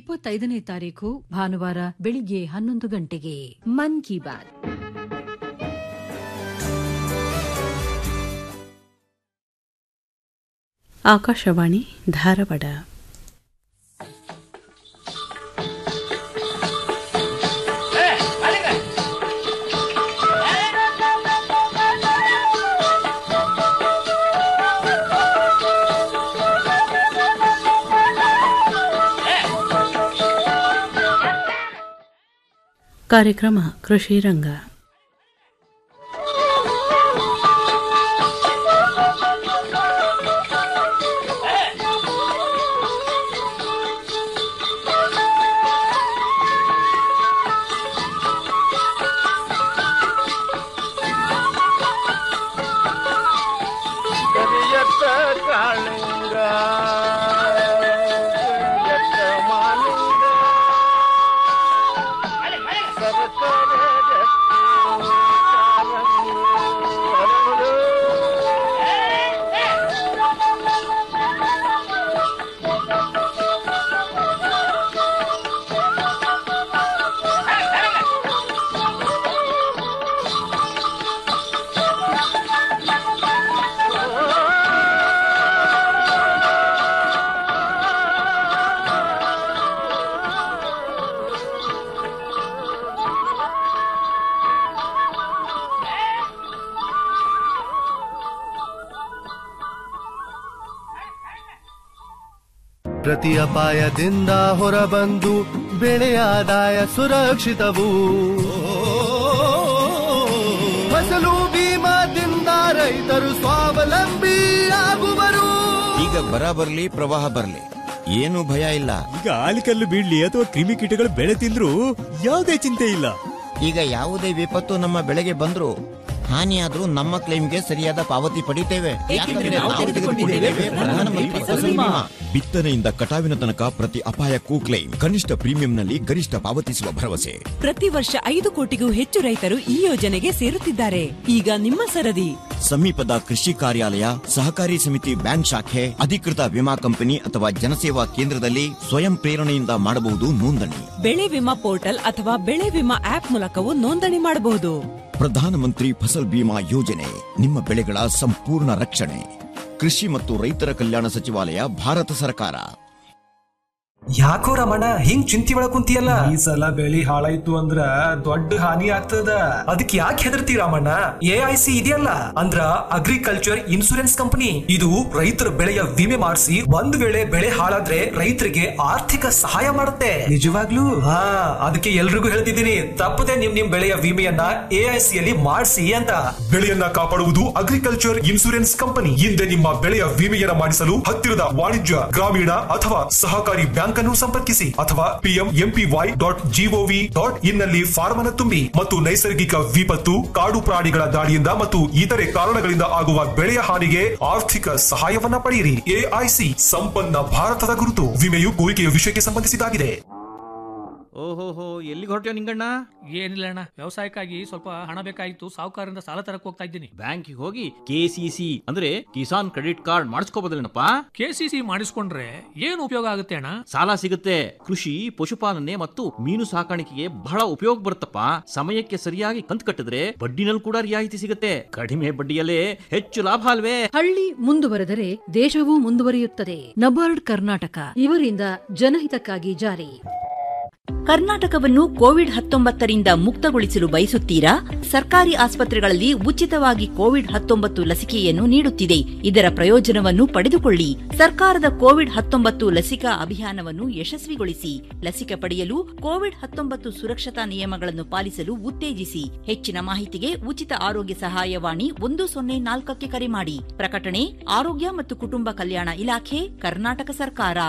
ಇಪ್ಪತ್ತೈದನೇ ತಾರೀಕು ಭಾನುವಾರ ಬೆಳಿಗ್ಗೆ ಹನ್ನೊಂದು ಗಂಟೆಗೆ ಮನ್ ಕಿ ಬಾತ್ ಆಕಾಶವಾಣಿ ಧಾರವಾಡ ಕಾರ್ಯಕ್ರಮ ಕೃಷಿ ರಂಗ ಕರಿಯತ್ತ ಕಾಳಿಂಗ ಕರಿಯತ್ತ ಮಾಲಿಂಗ ಸರಸರ ಗಟ್ಟಿ ಕಾಲಂಗು ಹರಳು. ಪ್ರತಿ ಅಪಾಯದಿಂದ ಹೊರಬಂದು ಬೆಳೆಯ ಆದಾಯ ಸುರಕ್ಷಿತವು ಫಸಲು ಬೀಮಾದಿಂದ ರೈತರು ಸ್ವಾವಲಂಬಿ ಆಗುವರು ಈಗ ಬರ ಬರ್ಲಿ ಪ್ರವಾಹ ಬರ್ಲಿ ಏನು ಭಯ ಇಲ್ಲ ಈಗ ಆಲಿಕಲ್ಲು ಬೀಳ್ಲಿ ಅಥವಾ ಕ್ರಿಮಿಕೀಟಗಳು ಬೆಳೆ ತಿಂದ್ರು ಯಾವುದೇ ಚಿಂತೆ ಇಲ್ಲ ಈಗ ಯಾವುದೇ ವಿಪತ್ತು ನಮ್ಮ ಬೆಳೆಗೆ ಬಂದ್ರು ಹಾನಿಯಾದ್ರೂ ನಮ್ಮ ಕ್ಲೈಮ್ಗೆ ಸರಿಯಾದ ಪಾವತಿ ಪಡಿತೇವೆ ಯಾಕಂದ್ರೆ ನಾವು ತೆಗೆದುಕೊಂಡಿದ್ದೇವೆ ಪ್ರಧಾನಮಂತ್ರಿ ಫಸಲ್ ಬಿಮಾ. ಬಿತ್ತನೆಯಿಂದ ಕಟಾವಿನ ತನಕ ಪ್ರತಿ ಅಪಾಯಕ್ಕೂ ಕ್ಲೈಮ್ ಕನಿಷ್ಠ ಪ್ರೀಮಿಯಂನಲ್ಲಿ ಗರಿಷ್ಠ ಪಾವತಿಸುವ ಭರವಸೆ ಪ್ರತಿ ವರ್ಷ ಐದು ಕೋಟಿಗೂ ಹೆಚ್ಚು ರೈತರು ಈ ಯೋಜನೆಗೆ ಸೇರುತ್ತಿದ್ದಾರೆ ಈಗ ನಿಮ್ಮ ಸರದಿ ಸಮೀಪದ ಕೃಷಿ ಕಾರ್ಯಾಲಯ ಸಹಕಾರಿ ಸಮಿತಿ ಬ್ಯಾಂಕ್ ಶಾಖೆ ಅಧಿಕೃತ ವಿಮಾ ಕಂಪನಿ ಅಥವಾ ಜನಸೇವಾ ಕೇಂದ್ರದಲ್ಲಿ ಸ್ವಯಂ ಪ್ರೇರಣೆಯಿಂದ ಮಾಡಬಹುದು ನೋಂದಣಿ ಬೆಳೆ ವಿಮಾ ಪೋರ್ಟಲ್ ಅಥವಾ ಬೆಳೆ ವಿಮಾ ಆಪ್ ಮೂಲಕವೂ ನೋಂದಣಿ ಮಾಡಬಹುದು ಪ್ರಧಾನಮಂತ್ರಿ ಫಸಲ್ ಬಿಮಾ ಯೋಜನೆ ನಿಮ್ಮ ಬೆಳೆಗಳ ಸಂಪೂರ್ಣ ರಕ್ಷಣೆ ಕೃಷಿ ಮತ್ತು ರೈತರ ಕಲ್ಯಾಣ ಸಚಿವಾಲಯ ಭಾರತ ಸರ್ಕಾರ ಯಾಕೋ ರಮಣ ಹಿಂಗ್ ಚಿಂತಿ ಒಳಗ್ ಕುಂತಿಯಲ್ಲ ಈ ಸಲ ಬೆಳಿ ಹಾಳಾಯ್ತು ಅಂದ್ರ ದೊಡ್ಡ ಹಾನಿ ಆಗ್ತದ ಅದಕ್ಕೆ ಯಾಕೆ ಹೆದರ್ತಿ ರಾಮಣ್ಣ ಎ ಐ ಸಿ ಇದೆಯಲ್ಲ ಅಂದ್ರ ಅಗ್ರಿಕಲ್ಚರ್ ಇನ್ಸೂರೆನ್ಸ್ ಕಂಪನಿ ಇದು ರೈತರ ಬೆಳೆಯ ವಿಮೆ ಮಾಡಿಸಿ ಒಂದ್ ವೇಳೆ ಬೆಳೆ ಹಾಳಾದ್ರೆ ರೈತರಿಗೆ ಆರ್ಥಿಕ ಸಹಾಯ ಮಾಡುತ್ತೆ ನಿಜವಾಗ್ಲೂ ಹಾ ಅದಕ್ಕೆ ಎಲ್ರಿಗೂ ಹೇಳ್ತಿದ್ದೀನಿ ತಪ್ಪದೆ ನಿಮ್ ನಿಮ್ ಬೆಳೆಯ ವಿಮೆಯನ್ನ ಎ ಐ ಸಿ ಅಲ್ಲಿ ಮಾಡಿಸಿ ಅಂತ ಬೆಳೆಯನ್ನ ಕಾಪಾಡುವುದು ಅಗ್ರಿಕಲ್ಚರ್ ಇನ್ಸೂರೆನ್ಸ್ ಕಂಪನಿ ಹಿಂದೆ ನಿಮ್ಮ ಬೆಳೆಯ ವಿಮೆಯನ್ನ ಮಾಡಿಸಲು ಹತ್ತಿರದ ವಾಣಿಜ್ಯ ಗ್ರಾಮೀಣ ಅಥವಾ ಸಹಕಾರಿ ಬ್ಯಾಂಕ್ ಅನ್ನು ಸಂಪರ್ಕಿಸಿ ಅಥವಾ P M M P Y dot G O V dot in ನಲ್ಲಿ ಫಾರ್ಮ್ ಅನ್ನು ತುಂಬಿ ಮತ್ತು ನೈಸರ್ಗಿಕ ವಿಪತ್ತು ಕಾಡು ಪ್ರಾಣಿಗಳ ದಾಳಿಯಿಂದ ಮತ್ತು ಇತರೆ ಕಾರಣಗಳಿಂದ ಆಗುವ ಬೆಳೆಯ ಹಾನಿಗೆ ಆರ್ಥಿಕ ಸಹಾಯವನ್ನ ಪಡೆಯಿರಿ ಎಐಸಿ ಸಂಪನ್ನ ಭಾರತದ ಗುರುತು ವಿಮೆಯು ಕೋರಿಕೆಯ ವಿಷಯಕ್ಕೆ ಸಂಬಂಧಿಸಿದಾಗಿದೆ ಓಹೋಹೋ ಎಲ್ಲಿಗೆ ಹೊರಟ್ಯೋ ನಿಂಗಣ್ಣ ಏನಿಲ್ಲ ಅಣ್ಣ ವ್ಯವಸಾಯಕ್ಕಾಗಿ ಸ್ವಲ್ಪ ಹಣ ಬೇಕಾಗಿತ್ತು ಸಾಹುಕಾರರಿಂದ ಸಾಲ ತರಕ್ ಹೋಗ್ತಾ ಇದ್ದೀನಿ ಬ್ಯಾಂಕಿಗೆ ಹೋಗಿ ಕೆ ಸಿ ಸಿ ಅಂದ್ರೆ ಕಿಸಾನ್ ಕ್ರೆಡಿಟ್ ಕಾರ್ಡ್ ಮಾಡಿಸ್ಕೋಬೋದಲ್ಲೇನಪ್ಪ ಕೆ ಸಿ ಸಿ ಮಾಡಿಸ್ಕೊಂಡ್ರೆ ಏನು ಉಪಯೋಗ ಆಗುತ್ತೆ ಅಣ್ಣ ಸಾಲ ಸಿಗುತ್ತೆ ಕೃಷಿ ಪಶುಪಾಲನೆ ಮತ್ತು ಮೀನು ಸಾಕಾಣಿಕೆಗೆ ಬಹಳ ಉಪಯೋಗ ಬರುತ್ತಪ್ಪ ಸಮಯಕ್ಕೆ ಸರಿಯಾಗಿ ಕಂತು ಕಟ್ಟಿದ್ರೆ ಬಡ್ಡಿನಲ್ಲಿ ಕೂಡ ರಿಯಾಯಿತಿ ಸಿಗುತ್ತೆ ಕಡಿಮೆ ಬಡ್ಡಿಯಲ್ಲೇ ಹೆಚ್ಚು ಲಾಭ ಅಲ್ವೇ ಹಳ್ಳಿ ಮುಂದುವರೆದರೆ ದೇಶವೂ ಮುಂದುವರಿಯುತ್ತದೆ ನಬಾರ್ಡ್ ಕರ್ನಾಟಕ ಇವರಿಂದ ಜನಹಿತಕ್ಕಾಗಿ ಜಾರಿ ಕರ್ನಾಟಕವನ್ನು ಕೋವಿಡ್ ಹತ್ತೊಂಬತ್ತರಿಂದ ಮುಕ್ತಗೊಳಿಸಲು ಬಯಸುತ್ತೀರಾ ಸರ್ಕಾರಿ ಆಸ್ಪತ್ರೆಗಳಲ್ಲಿ ಉಚಿತವಾಗಿ ಕೋವಿಡ್ ಹತ್ತೊಂಬತ್ತು ಲಸಿಕೆಯನ್ನು ನೀಡುತ್ತಿದೆ ಇದರ ಪ್ರಯೋಜನವನ್ನು ಪಡೆದುಕೊಳ್ಳಿ ಸರ್ಕಾರದ ಕೋವಿಡ್ ಹತ್ತೊಂಬತ್ತು ಲಸಿಕಾ ಅಭಿಯಾನವನ್ನು ಯಶಸ್ವಿಗೊಳಿಸಿ ಲಸಿಕೆ ಪಡೆಯಲು ಕೋವಿಡ್ ಹತ್ತೊಂಬತ್ತು ಸುರಕ್ಷತಾ ನಿಯಮಗಳನ್ನು ಪಾಲಿಸಲು ಉತ್ತೇಜಿಸಿ ಹೆಚ್ಚಿನ ಮಾಹಿತಿಗೆ ಉಚಿತ ಆರೋಗ್ಯ ಸಹಾಯವಾಣಿ ಒಂದು ಸೊನ್ನೆ ನಾಲ್ಕಕ್ಕೆ ಕರೆ ಮಾಡಿ ಪ್ರಕಟಣೆ ಆರೋಗ್ಯ ಮತ್ತು ಕುಟುಂಬ ಕಲ್ಯಾಣ ಇಲಾಖೆ ಕರ್ನಾಟಕ ಸರ್ಕಾರ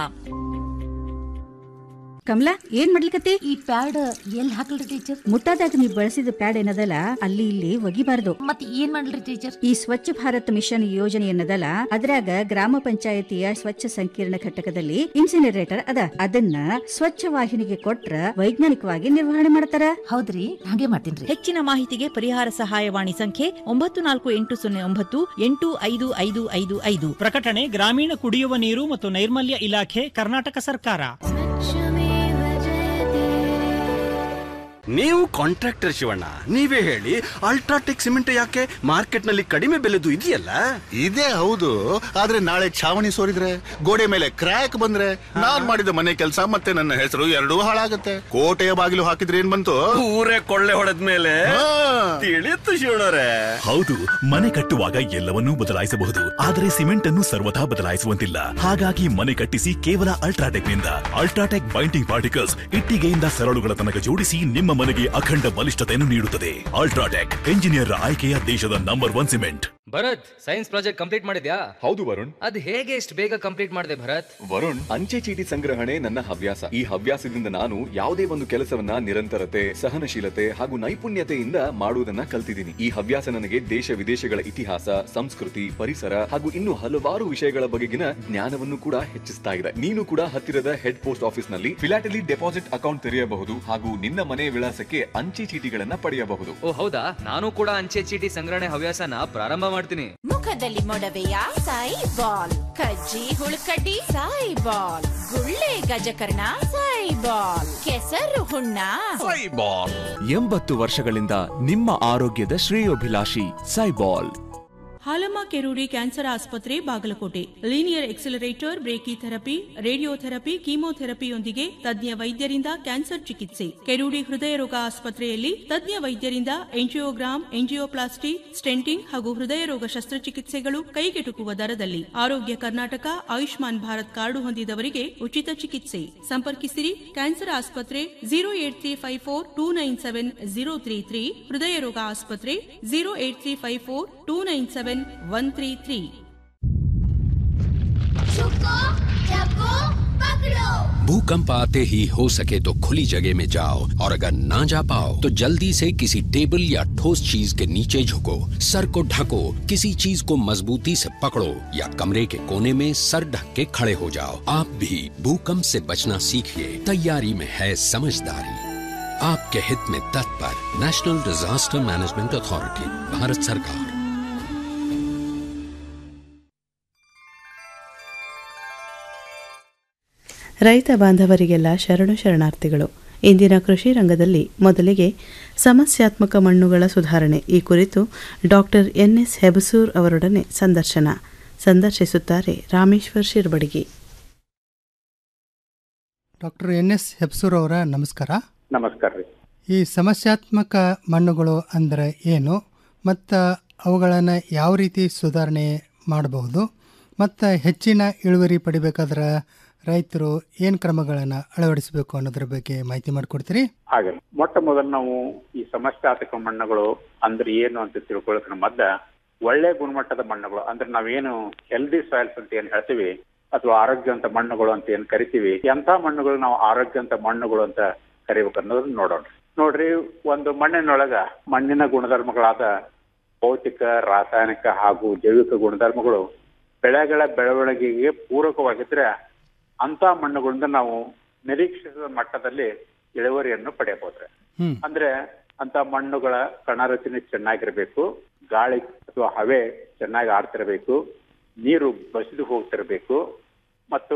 ಕಮಲಾ ಏನ್ ಮಾಡ್ಲಿಕತ್ತಿ ಈ ಪ್ಯಾಡ್ ಎಲ್ಲಿ ಹಾಕಲ್ರಿ ಟೀಚರ್ ಮುಟ್ಟಾದಾಗ ನೀವು ಬಳಸಿದ ಪ್ಯಾಡ್ ಏನದಲ್ಲ ಅಲ್ಲಿ ಇಲ್ಲಿ ಒಗಿಬಾರ್ದು ಮತ್ ಏನ್ ಮಾಡ್ಲಿ ಟೀಚರ್ ಈ ಸ್ವಚ್ಛ ಭಾರತ್ ಮಿಷನ್ ಯೋಜನೆ ಏನದಲ್ಲ ಅದ್ರಾಗ ಗ್ರಾಮ ಪಂಚಾಯತಿಯ ಸ್ವಚ್ಛ ಸಂಕೀರ್ಣ ಘಟಕದಲ್ಲಿ ಇನ್ಸಿನರೇಟರ್ ಅದ ಅದನ್ನ ಸ್ವಚ್ಛ ವಾಹಿನಿಗೆ ಕೊಟ್ರ ವೈಜ್ಞಾನಿಕವಾಗಿ ನಿರ್ವಹಣೆ ಮಾಡ್ತಾರ ಹೌದ್ರಿ ಹಾಗೆ ಮಾಡ್ತೀನಿ ಹೆಚ್ಚಿನ ಮಾಹಿತಿಗೆ ಪರಿಹಾರ ಸಹಾಯವಾಣಿ ಸಂಖ್ಯೆ ಒಂಬತ್ತು ನಾಲ್ಕು ಎಂಟು ಸೊನ್ನೆ ಒಂಬತ್ತು ಎಂಟು ಐದು ಐದು ಐದು ಐದು ಪ್ರಕಟಣೆ ಗ್ರಾಮೀಣ ಕುಡಿಯುವ ನೀರು ಮತ್ತು ನೈರ್ಮಲ್ಯ ಇಲಾಖೆ ಕರ್ನಾಟಕ ಸರ್ಕಾರ ನೀವು ಕಾಂಟ್ರಾಕ್ಟರ್ ಶಿವಣ್ಣ ನೀವೇ ಹೇಳಿ ಅಲ್ಟ್ರಾಟೆಕ್ ಸಿಮೆಂಟ್ ಯಾಕೆ ಮಾರ್ಕೆಟ್ ನಲ್ಲಿ ಕಡಿಮೆ ಬೆಲೆದು ಇದೆಯಲ್ಲ ಇದೇ ಹೌದು ಆದ್ರೆ ನಾಳೆ ಛಾವಣಿ ಸೋರಿದ್ರೆ ಗೋಡೆ ಮೇಲೆ ಕ್ರ್ಯಾಕ್ ಬಂದ್ರೆ ನಾನ್ ಮಾಡಿದ ಮನೆ ಕೆಲಸ ಮತ್ತೆ ನನ್ನ ಹೆಸರು ಎರಡೂ ಹಾಳಾಗತ್ತೆ ಕೋಟೆಯ ಬಾಗಿಲು ಹಾಕಿದ್ರೆ ಏನ್ ಬಂತು ಊರೇ ಕೊಳ್ಳೆ ಹೊಡೆದ ಮೇಲೆ ತಿಳಿಯುತ್ತು ಶಿವಣ್ಣರೇ ಹೌದು ಮನೆ ಕಟ್ಟುವಾಗ ಎಲ್ಲವನ್ನೂ ಬದಲಾಯಿಸಬಹುದು ಆದರೆ ಸಿಮೆಂಟ್ ಅನ್ನು ಸರ್ವಥಾ ಬದಲಾಯಿಸುವಂತಿಲ್ಲ ಹಾಗಾಗಿ ಮನೆ ಕಟ್ಟಿಸಿ ಕೇವಲ ಅಲ್ಟ್ರಾಟೆಕ್ ನಿಂದ ಅಲ್ಟ್ರಾಟೆಕ್ ಬೈಂಡಿಂಗ್ ಪಾರ್ಟಿಕಲ್ಸ್ ಇಟ್ಟಿಗೆಯಿಂದ ಸರಳುಗಳ ತನಕ ಜೋಡಿಸಿ ನಿಮ್ಮ ಮನೆಗೆ ಅಖಂಡ ಬಲಿಷ್ಠತೆಯನ್ನು ನೀಡುತ್ತದೆ ಅಲ್ಟ್ರಾಟೆಕ್ ಎಂಜಿನಿಯರ್ ಆಯ್ಕೆಯ ದೇಶದ number one cement Bharat science project complete ಮಾಡಿದ್ಯಾ ಹೌದು ವರುಣ್ ಅದ್ ಹೇಗೆ ಇಷ್ಟು ಬೇಗ ಕಂಪ್ಲೀಟ್ ಮಾಡಿದೆ ಭರತ್ ವರುಣ್ ಅಂಚೆ ಚೀಟಿ ಸಂಗ್ರಹಣೆ ನನ್ನ ಹವ್ಯಾಸ ಈ ಹವ್ಯಾಸದಿಂದ ನಾನು ಯಾವುದೇ ಒಂದು ಕೆಲಸವನ್ನ ನಿರಂತರತೆ ಸಹನಶೀಲತೆ ಹಾಗೂ ನೈಪುಣ್ಯತೆಯಿಂದ ಮಾಡುವುದನ್ನ ಕಲ್ತಿದ್ದೀನಿ ಈ ಹವ್ಯಾಸ ನನಗೆ ದೇಶ ವಿದೇಶಗಳ ಇತಿಹಾಸ ಸಂಸ್ಕೃತಿ ಪರಿಸರ ಹಾಗೂ ಇನ್ನು ಹಲವಾರು ವಿಷಯಗಳ ಬಗೆಗಿನ ಜ್ಞಾನವನ್ನು ಕೂಡ ಹೆಚ್ಚಿಸ್ತಾ ಇದೆ ನೀನು ಕೂಡ ಹತ್ತಿರದ ಹೆಡ್ ಪೋಸ್ಟ್ ಆಫೀಸ್ ನಲ್ಲಿ ಫಿಲಾಟಲಿ ಡೆಪಾಸಿಟ್ ಅಕೌಂಟ್ ತೆರೆಯಬಹುದು ಹಾಗೂ ನಿನ್ನ ಮನೆ ವಿಳಾಸಕ್ಕೆ ಅಂಚೆ ಚೀಟಿಗಳನ್ನ ಪಡೆಯಬಹುದು ಓ ಹೌದಾ ನಾನು ಕೂಡ ಅಂಚೆ ಚೀಟಿ ಸಂಗ್ರಹಣೆ ಹವ್ಯಾಸನ ಪ್ರಾರಂಭ ಮಾಡ್ತೀನಿ ಮುಖದಲ್ಲಿ ಮೊಡವೆಯ ಸಾಯಿ ಬಾಲ್ ಕಜ್ಜಿ ಹುಳುಕಡ್ಡಿ ಸಾಯಿ ಬಾಲ್ ಗುಳ್ಳೆ ಗಜಕರ್ಣ ಸಾಯಿ ಬಾಲ್ ಕೆಸರು ಹುಣ್ಣ ಎಂಬತ್ತು ವರ್ಷಗಳಿಂದ ನಿಮ್ಮ ಆರೋಗ್ಯದ ಶ್ರೇಯೋಭಿಲಾಷಿ ಸೈಬಾಲ್ ಹಾಲಮ್ಮ ಕೆರೂಡಿ ಕ್ಯಾನ್ಸರ್ ಆಸ್ಪತ್ರೆ Bagalkote linear accelerator brachytherapy radiotherapy ಕೀಮೋಥೆರಪಿಯೊಂದಿಗೆ ತಜ್ಞ ವೈದ್ಯರಿಂದ ಕ್ಯಾನ್ಸರ್ ಚಿಕಿತ್ಸೆ ಕೆರೂಡಿ ಹೃದಯ ರೋಗ ಆಸ್ಪತ್ರೆಯಲ್ಲಿ ತಜ್ಞ ವೈದ್ಯರಿಂದ ಎಂಜಿಯೋಗ್ರಾಮ್ ಎಂಜಿಯೋಪ್ಲಾಸ್ಟಿ ಸ್ಟೆಂಟಿಂಗ್ ಹಾಗೂ ಹೃದಯ ರೋಗ ಶಸ್ತ್ರಚಿಕಿತ್ಸೆಗಳು ಕೈಗೆಟುಕುವ ದರದಲ್ಲಿ ಆರೋಗ್ಯ ಕರ್ನಾಟಕ ಆಯುಷ್ಮಾನ್ ಭಾರತ್ ಕಾರ್ಡು ಹೊಂದಿದವರಿಗೆ ಉಚಿತ ಚಿಕಿತ್ಸೆ ಸಂಪರ್ಕಿಸಿರಿ ಕ್ಯಾನ್ಸರ್ ಆಸ್ಪತ್ರೆ zero eight three five four two nine seven zero three three ಹೃದಯ ರೋಗ ಆಸ್ಪತ್ರೆ zero eight three five four two nine seven one three three भूकंप आते ही हो सके तो खुली जगह में जाओ और अगर ना जा पाओ तो जल्दी से किसी टेबल या ठोस चीज के नीचे झुको सर को ढको किसी चीज को मजबूती से पकड़ो या कमरे के कोने में सर ढक के खड़े हो जाओ आप भी भूकंप से बचना सीखिए तैयारी में है समझदारी आपके हित में तत्पर national disaster management authority Bharat सरकार ರೈತ ಬಾಂಧವರಿಗೆಲ್ಲ ಶರಣು ಶರಣಾರ್ಥಿಗಳು ಇಂದಿನ ಕೃಷಿ ರಂಗದಲ್ಲಿ ಮೊದಲಿಗೆ ಸಮಸ್ಯಾತ್ಮಕ ಮಣ್ಣುಗಳ ಸುಧಾರಣೆ ಈ ಕುರಿತು ಡಾಕ್ಟರ್ ಎನ್ಎಸ್ ಹೆಬಸೂರ್ ಅವರೊಡನೆ ಸಂದರ್ಶನ ಸಂದರ್ಶಿಸುತ್ತಾರೆ Rameshwar Shirbadagi doctor N S Hebsur ಅವರ ನಮಸ್ಕಾರ ನಮಸ್ಕಾರ ರೀ ಈ ಸಮಸ್ಯಾತ್ಮಕ ಮಣ್ಣುಗಳು ಅಂದರೆ ಏನು ಮತ್ತು ಅವುಗಳನ್ನು ಯಾವ ರೀತಿ ಸುಧಾರಣೆ ಮಾಡಬಹುದು ಮತ್ತು ಹೆಚ್ಚಿನ ಇಳುವರಿ ಪಡಿಬೇಕಾದ್ರೆ ರೈತರು ಏನು ಕ್ರಮಗಳನ್ನು ಅಳವಡಿಸಬೇಕು ಅನ್ನೋದ್ರ ಬಗ್ಗೆ ಮಾಹಿತಿ ಮಾಡಿಕೊಡ್ತೀರಿ ಹಾಗೆ ಮೊಟ್ಟ ಮೊದಲು ನಾವು ಈ ಸಮಸ್ಯಾತ್ಮಕ ಮಣ್ಣುಗಳು ಅಂದ್ರೆ ಏನು ಅಂತ ತಿಳ್ಕೊಳ್ಳೋಕೆ ಮೊದ್ಲ ಒಳ್ಳೆ ಗುಣಮಟ್ಟದ ಮಣ್ಣುಗಳು ಅಂದ್ರೆ ನಾವೇನು ಹೆಲ್ದಿ ಸಾಯಿಲ್ಸ್ ಅಂತ ಏನ್ ಹೇಳ್ತೀವಿ ಅಥವಾ ಆರೋಗ್ಯವಂತ ಮಣ್ಣುಗಳು ಅಂತ ಏನ್ ಕರಿತೀವಿ ಎಂತ ಮಣ್ಣುಗಳು ನಾವು ಆರೋಗ್ಯವಂತ ಮಣ್ಣುಗಳು ಅಂತ ಕರಿಬೇಕು ಅನ್ನೋದನ್ನ ನೋಡೋಣ ನೋಡ್ರಿ ಒಂದು ಮಣ್ಣಿನೊಳಗ ಮಣ್ಣಿನ ಗುಣಧರ್ಮಗಳಾದ ಭೌತಿಕ ರಾಸಾಯನಿಕ ಹಾಗೂ ಜೈವಿಕ ಗುಣಧರ್ಮಗಳು ಬೆಳೆಗಳ ಬೆಳವಣಿಗೆಗೆ ಪೂರಕವಾಗಿದ್ರೆ ಅಂತ ಮಣ್ಣುಗಳಿಂದ ನಾವು ನಿರೀಕ್ಷಿಸಿದ ಮಟ್ಟದಲ್ಲಿ ಇಳುವರಿಯನ್ನು ಪಡೆಯಬಹುದ್ರೆ ಅಂದ್ರೆ ಅಂತ ಮಣ್ಣುಗಳ ಕಣರಚನೆ ಚೆನ್ನಾಗಿರ್ಬೇಕು ಗಾಳಿ ಅಥವಾ ಹವೆ ಚೆನ್ನಾಗಿ ಆಡ್ತಿರ್ಬೇಕು ನೀರು ಬಸಿದು ಹೋಗ್ತಿರ್ಬೇಕು ಮತ್ತು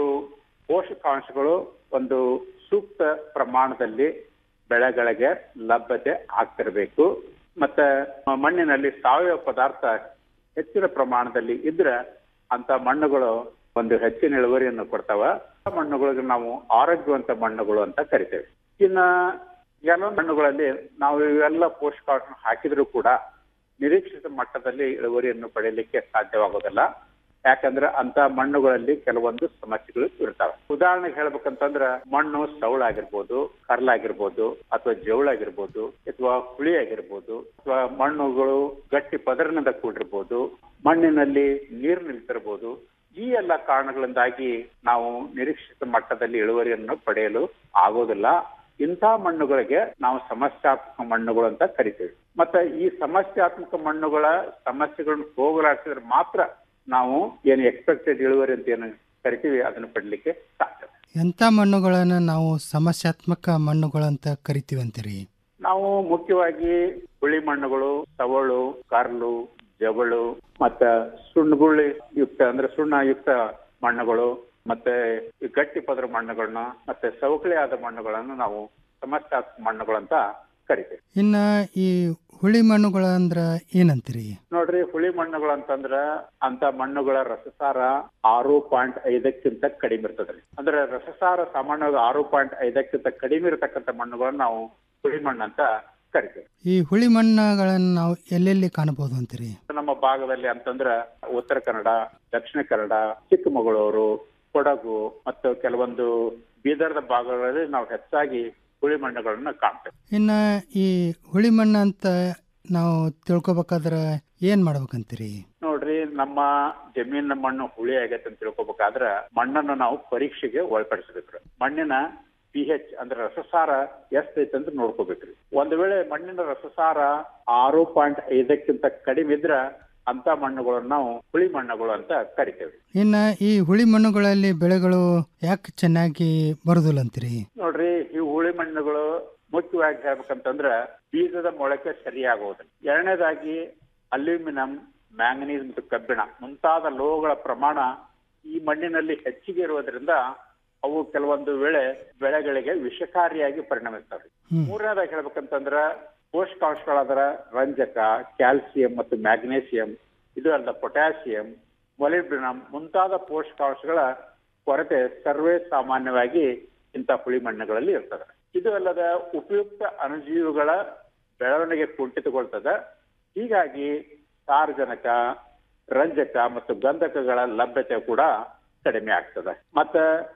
ಪೋಷಕಾಂಶಗಳು ಒಂದು ಸೂಕ್ತ ಪ್ರಮಾಣದಲ್ಲಿ ಬೆಳೆಗಳಿಗೆ ಲಭ್ಯತೆ ಆಗ್ತಿರ್ಬೇಕು ಮತ್ತೆ ಮಣ್ಣಿನಲ್ಲಿ ಸಾವಯವ ಪದಾರ್ಥ ಹೆಚ್ಚಿನ ಪ್ರಮಾಣದಲ್ಲಿ ಇದ್ರೆ ಅಂತ ಮಣ್ಣುಗಳು ಒಂದು ಹೆಚ್ಚಿನ ಇಳುವರಿಯನ್ನು ಕೊಡ್ತಾವ ಆ ಮಣ್ಣುಗಳಿಗೆ ನಾವು ಆರೋಗ್ಯವಂತ ಮಣ್ಣುಗಳು ಅಂತ ಕರಿತೇವೆ ಇನ್ನ ಕೆಲವು ಮಣ್ಣುಗಳಲ್ಲಿ ನಾವು ಇವೆಲ್ಲ ಪೋಷಕಾಂಶ ಹಾಕಿದ್ರು ಕೂಡ ನಿರೀಕ್ಷಿತ ಮಟ್ಟದಲ್ಲಿ ಇಳುವರಿಯನ್ನು ಪಡೆಯಲಿಕ್ಕೆ ಸಾಧ್ಯವಾಗೋದಿಲ್ಲ ಯಾಕಂದ್ರೆ ಅಂತ ಮಣ್ಣುಗಳಲ್ಲಿ ಕೆಲವೊಂದು ಸಮಸ್ಯೆಗಳು ಇರ್ತಾವೆ ಉದಾಹರಣೆಗೆ ಹೇಳ್ಬೇಕಂತಂದ್ರ ಮಣ್ಣು ಸೌಳಾಗಿರ್ಬೋದು ಕರ್ಲಾಗಿರ್ಬೋದು ಅಥವಾ ಜೌಳಾಗಿರ್ಬೋದು ಅಥವಾ ಹುಳಿ ಆಗಿರ್ಬೋದು ಅಥವಾ ಮಣ್ಣುಗಳು ಗಟ್ಟಿ ಪದರಿನಿಂದ ಕೂಡಿರ್ಬೋದು ಮಣ್ಣಿನಲ್ಲಿ ನೀರು ನಿಲ್ತಿರ್ಬೋದು ಈ ಎಲ್ಲ ಕಾರಣಗಳಿಂದಾಗಿ ನಾವು ನಿರೀಕ್ಷಿತ ಮಟ್ಟದಲ್ಲಿ ಇಳುವರಿಯನ್ನು ಪಡೆಯಲು ಆಗೋದಿಲ್ಲ ಇಂಥ ಮಣ್ಣುಗಳಿಗೆ ನಾವು ಸಮಸ್ಯಾತ್ಮಕ ಮಣ್ಣುಗಳು ಅಂತ ಕರಿತೀವಿ ಮತ್ತೆ ಈ ಸಮಸ್ಯಾತ್ಮಕ ಮಣ್ಣುಗಳ ಸಮಸ್ಯೆಗಳನ್ನು ಹೋಗಲಾಡಿಸಿದ್ರೆ ಮಾತ್ರ ನಾವು ಏನು ಎಕ್ಸ್ಪೆಕ್ಟೆಡ್ ಇಳುವರಿ ಅಂತ ಏನು ಕರಿತೀವಿ ಅದನ್ನು ಪಡಲಿಕ್ಕೆ ಸಾಧ್ಯ ಎಂಥ ಮಣ್ಣುಗಳನ್ನು ನಾವು ಸಮಸ್ಯಾತ್ಮಕ ಮಣ್ಣುಗಳು ಅಂತ ಕರಿತೀವಿ ಅಂತೀರಿ ನಾವು ಮುಖ್ಯವಾಗಿ ಹುಳಿ ಮಣ್ಣುಗಳು ಸವಳು ಕರ್ಲು ಜವಳು ಮತ್ತ ಸುಣ್ಣಗುಳಿ ಯುಕ್ತ ಅಂದ್ರೆ ಸುಣ್ಣ ಯುಕ್ತ ಮಣ್ಣುಗಳು ಮತ್ತೆ ಈ ಗಟ್ಟಿ ಪದರ ಮಣ್ಣುಗಳನ್ನ ಮತ್ತೆ ಸವಕಳಿ ಆದ ಮಣ್ಣುಗಳನ್ನು ನಾವು ಸಮಸ್ಯಾತ್ಮಕ ಮಣ್ಣುಗಳು ಅಂತ ಕರಿತೀವಿ ಇನ್ನ ಈ ಹುಳಿ ಮಣ್ಣುಗಳ ಅಂದ್ರ ಏನಂತೀರಿ ನೋಡ್ರಿ ಹುಳಿ ಮಣ್ಣುಗಳು ಅಂತಂದ್ರ ಅಂತ ಮಣ್ಣುಗಳ ರಸಸಾರ ಆರು ಪಾಯಿಂಟ್ ಐದಕ್ಕಿಂತ ಕಡಿಮೆ ಇರ್ತದ್ರಿ ಅಂದ್ರೆ ರಸಸಾರ ಸಾಮಾನ್ಯವಾಗಿ ಆರು ಪಾಯಿಂಟ್ ಐದಕ್ಕಿಂತ ಕಡಿಮೆ ಇರತಕ್ಕಂತ ಮಣ್ಣುಗಳನ್ನ ನಾವು ಹುಳಿ ಮಣ್ಣು ಅಂತ ಕರಿತೀವಿ ಈ ಹುಳಿ ಮಣ್ಣುಗಳನ್ನ ನಾವು ಎಲ್ಲೆಲ್ಲಿ ಕಾಣಬಹುದು ಅಂತೀರಿ ನಮ್ಮ ಭಾಗದಲ್ಲಿ ಅಂತಂದ್ರ ಉತ್ತರ ಕನ್ನಡ ದಕ್ಷಿಣ ಕನ್ನಡ ಚಿಕ್ಕಮಗಳೂರು ಕೊಡಗು ಮತ್ತು ಕೆಲವೊಂದು ಬೀದರ್ದ ಭಾಗಗಳಲ್ಲಿ ನಾವು ಹೆಚ್ಚಾಗಿ ಹುಳಿ ಮಣ್ಣುಗಳನ್ನ ಕಾಣ್ತೇವೆ ಇನ್ನ ಈ ಹುಳಿ ಮಣ್ಣು ಅಂತ ನಾವು ತಿಳ್ಕೊಬೇಕಾದ್ರ ಏನ್ ಮಾಡ್ಬೇಕಂತೀರಿ ನೋಡ್ರಿ ನಮ್ಮ ಜಮೀನಿನ ಮಣ್ಣು ಹುಳಿ ಆಗೈತೆ ಅಂತ ತಿಳ್ಕೊಬೇಕಾದ್ರ ಮಣ್ಣನ್ನು ನಾವು ಪರೀಕ್ಷೆಗೆ ಒಳಪಡಿಸಬೇಕ್ರಿ ಮಣ್ಣಿನ ಪಿ ಎಚ್ ಅಂದ್ರೆ ರಸಸಾರ ಎಷ್ಟೈತೆ ಅಂತ ನೋಡ್ಕೋಬೇಕ್ರಿ ಒಂದ್ ವೇಳೆ ಮಣ್ಣಿನ ರಸಸಾರ ಆರು ಪಾಯಿಂಟ್ ಐದಕ್ಕಿಂತ ಕಡಿಮೆ ಇದ್ರ ಅಂತ ಮಣ್ಣುಗಳನ್ನು ನಾವು ಹುಳಿ ಮಣ್ಣುಗಳು ಅಂತ ಕರಿತೇವೆ ಇನ್ನ ಈ ಹುಳಿ ಮಣ್ಣುಗಳಲ್ಲಿ ಬೆಳೆಗಳು ಯಾಕೆ ಚೆನ್ನಾಗಿ ಬರುದಿಲ್ಲ ಅಂತೀರಿ ನೋಡ್ರಿ ಈ ಹುಳಿ ಮಣ್ಣುಗಳು ಮುಖ್ಯವಾಗಿ ಹೇಳ್ಬೇಕಂತಂದ್ರ ಬೀಜದ ಮೊಳಕೆ ಸರಿಯಾಗುವುದಿಲ್ಲ ಎರಡನೇದಾಗಿ ಅಲ್ಯೂಮಿನಿಯಂ ಮ್ಯಾಂಗನೀಸ್ ಮತ್ತು ಕಬ್ಬಿಣ ಮುಂತಾದ ಲೋಹಗಳ ಪ್ರಮಾಣ ಈ ಮಣ್ಣಿನಲ್ಲಿ ಹೆಚ್ಚಿಗೆ ಇರುವುದರಿಂದ ಅವು ಕೆಲವೊಂದು ವೇಳೆ ಬೆಳೆಗಳಿಗೆ ವಿಷಕಾರಿಯಾಗಿ ಪರಿಣಮಿಸ್ತವೆ ಮೂರನೇದಾಗಿ ಹೇಳ್ಬೇಕಂತಂದ್ರ ಪೋಷಕಾಂಶಗಳಾದ ರಂಜಕ ಕ್ಯಾಲ್ಸಿಯಂ ಮತ್ತು ಮ್ಯಾಗ್ನೇಸಿಯಂ ಇದು ಅಲ್ಲದ ಪೊಟ್ಯಾಸಿಯಂ ಮೊಲಿಬ್ಡಿನಮ್ ಮುಂತಾದ ಪೋಷಕಾಂಶಗಳ ಕೊರತೆ ಸರ್ವೇ ಸಾಮಾನ್ಯವಾಗಿ ಇಂಥ ಹುಳಿ ಮಣ್ಣುಗಳಲ್ಲಿ ಇರ್ತದೆ ಇದು ಅಲ್ಲದ ಉಪಯುಕ್ತ ಅಣುಜೀವಿಗಳ ಬೆಳವಣಿಗೆ ಕುಂಠಿತಗೊಳ್ತದೆ ಹೀಗಾಗಿ ಸಾರಜನಕ ರಂಜಕ ಮತ್ತು ಗಂಧಕಗಳ ಲಭ್ಯತೆ ಕೂಡ ಕಡಿಮೆ ಆಗ್ತದೆ ಮತ್ತ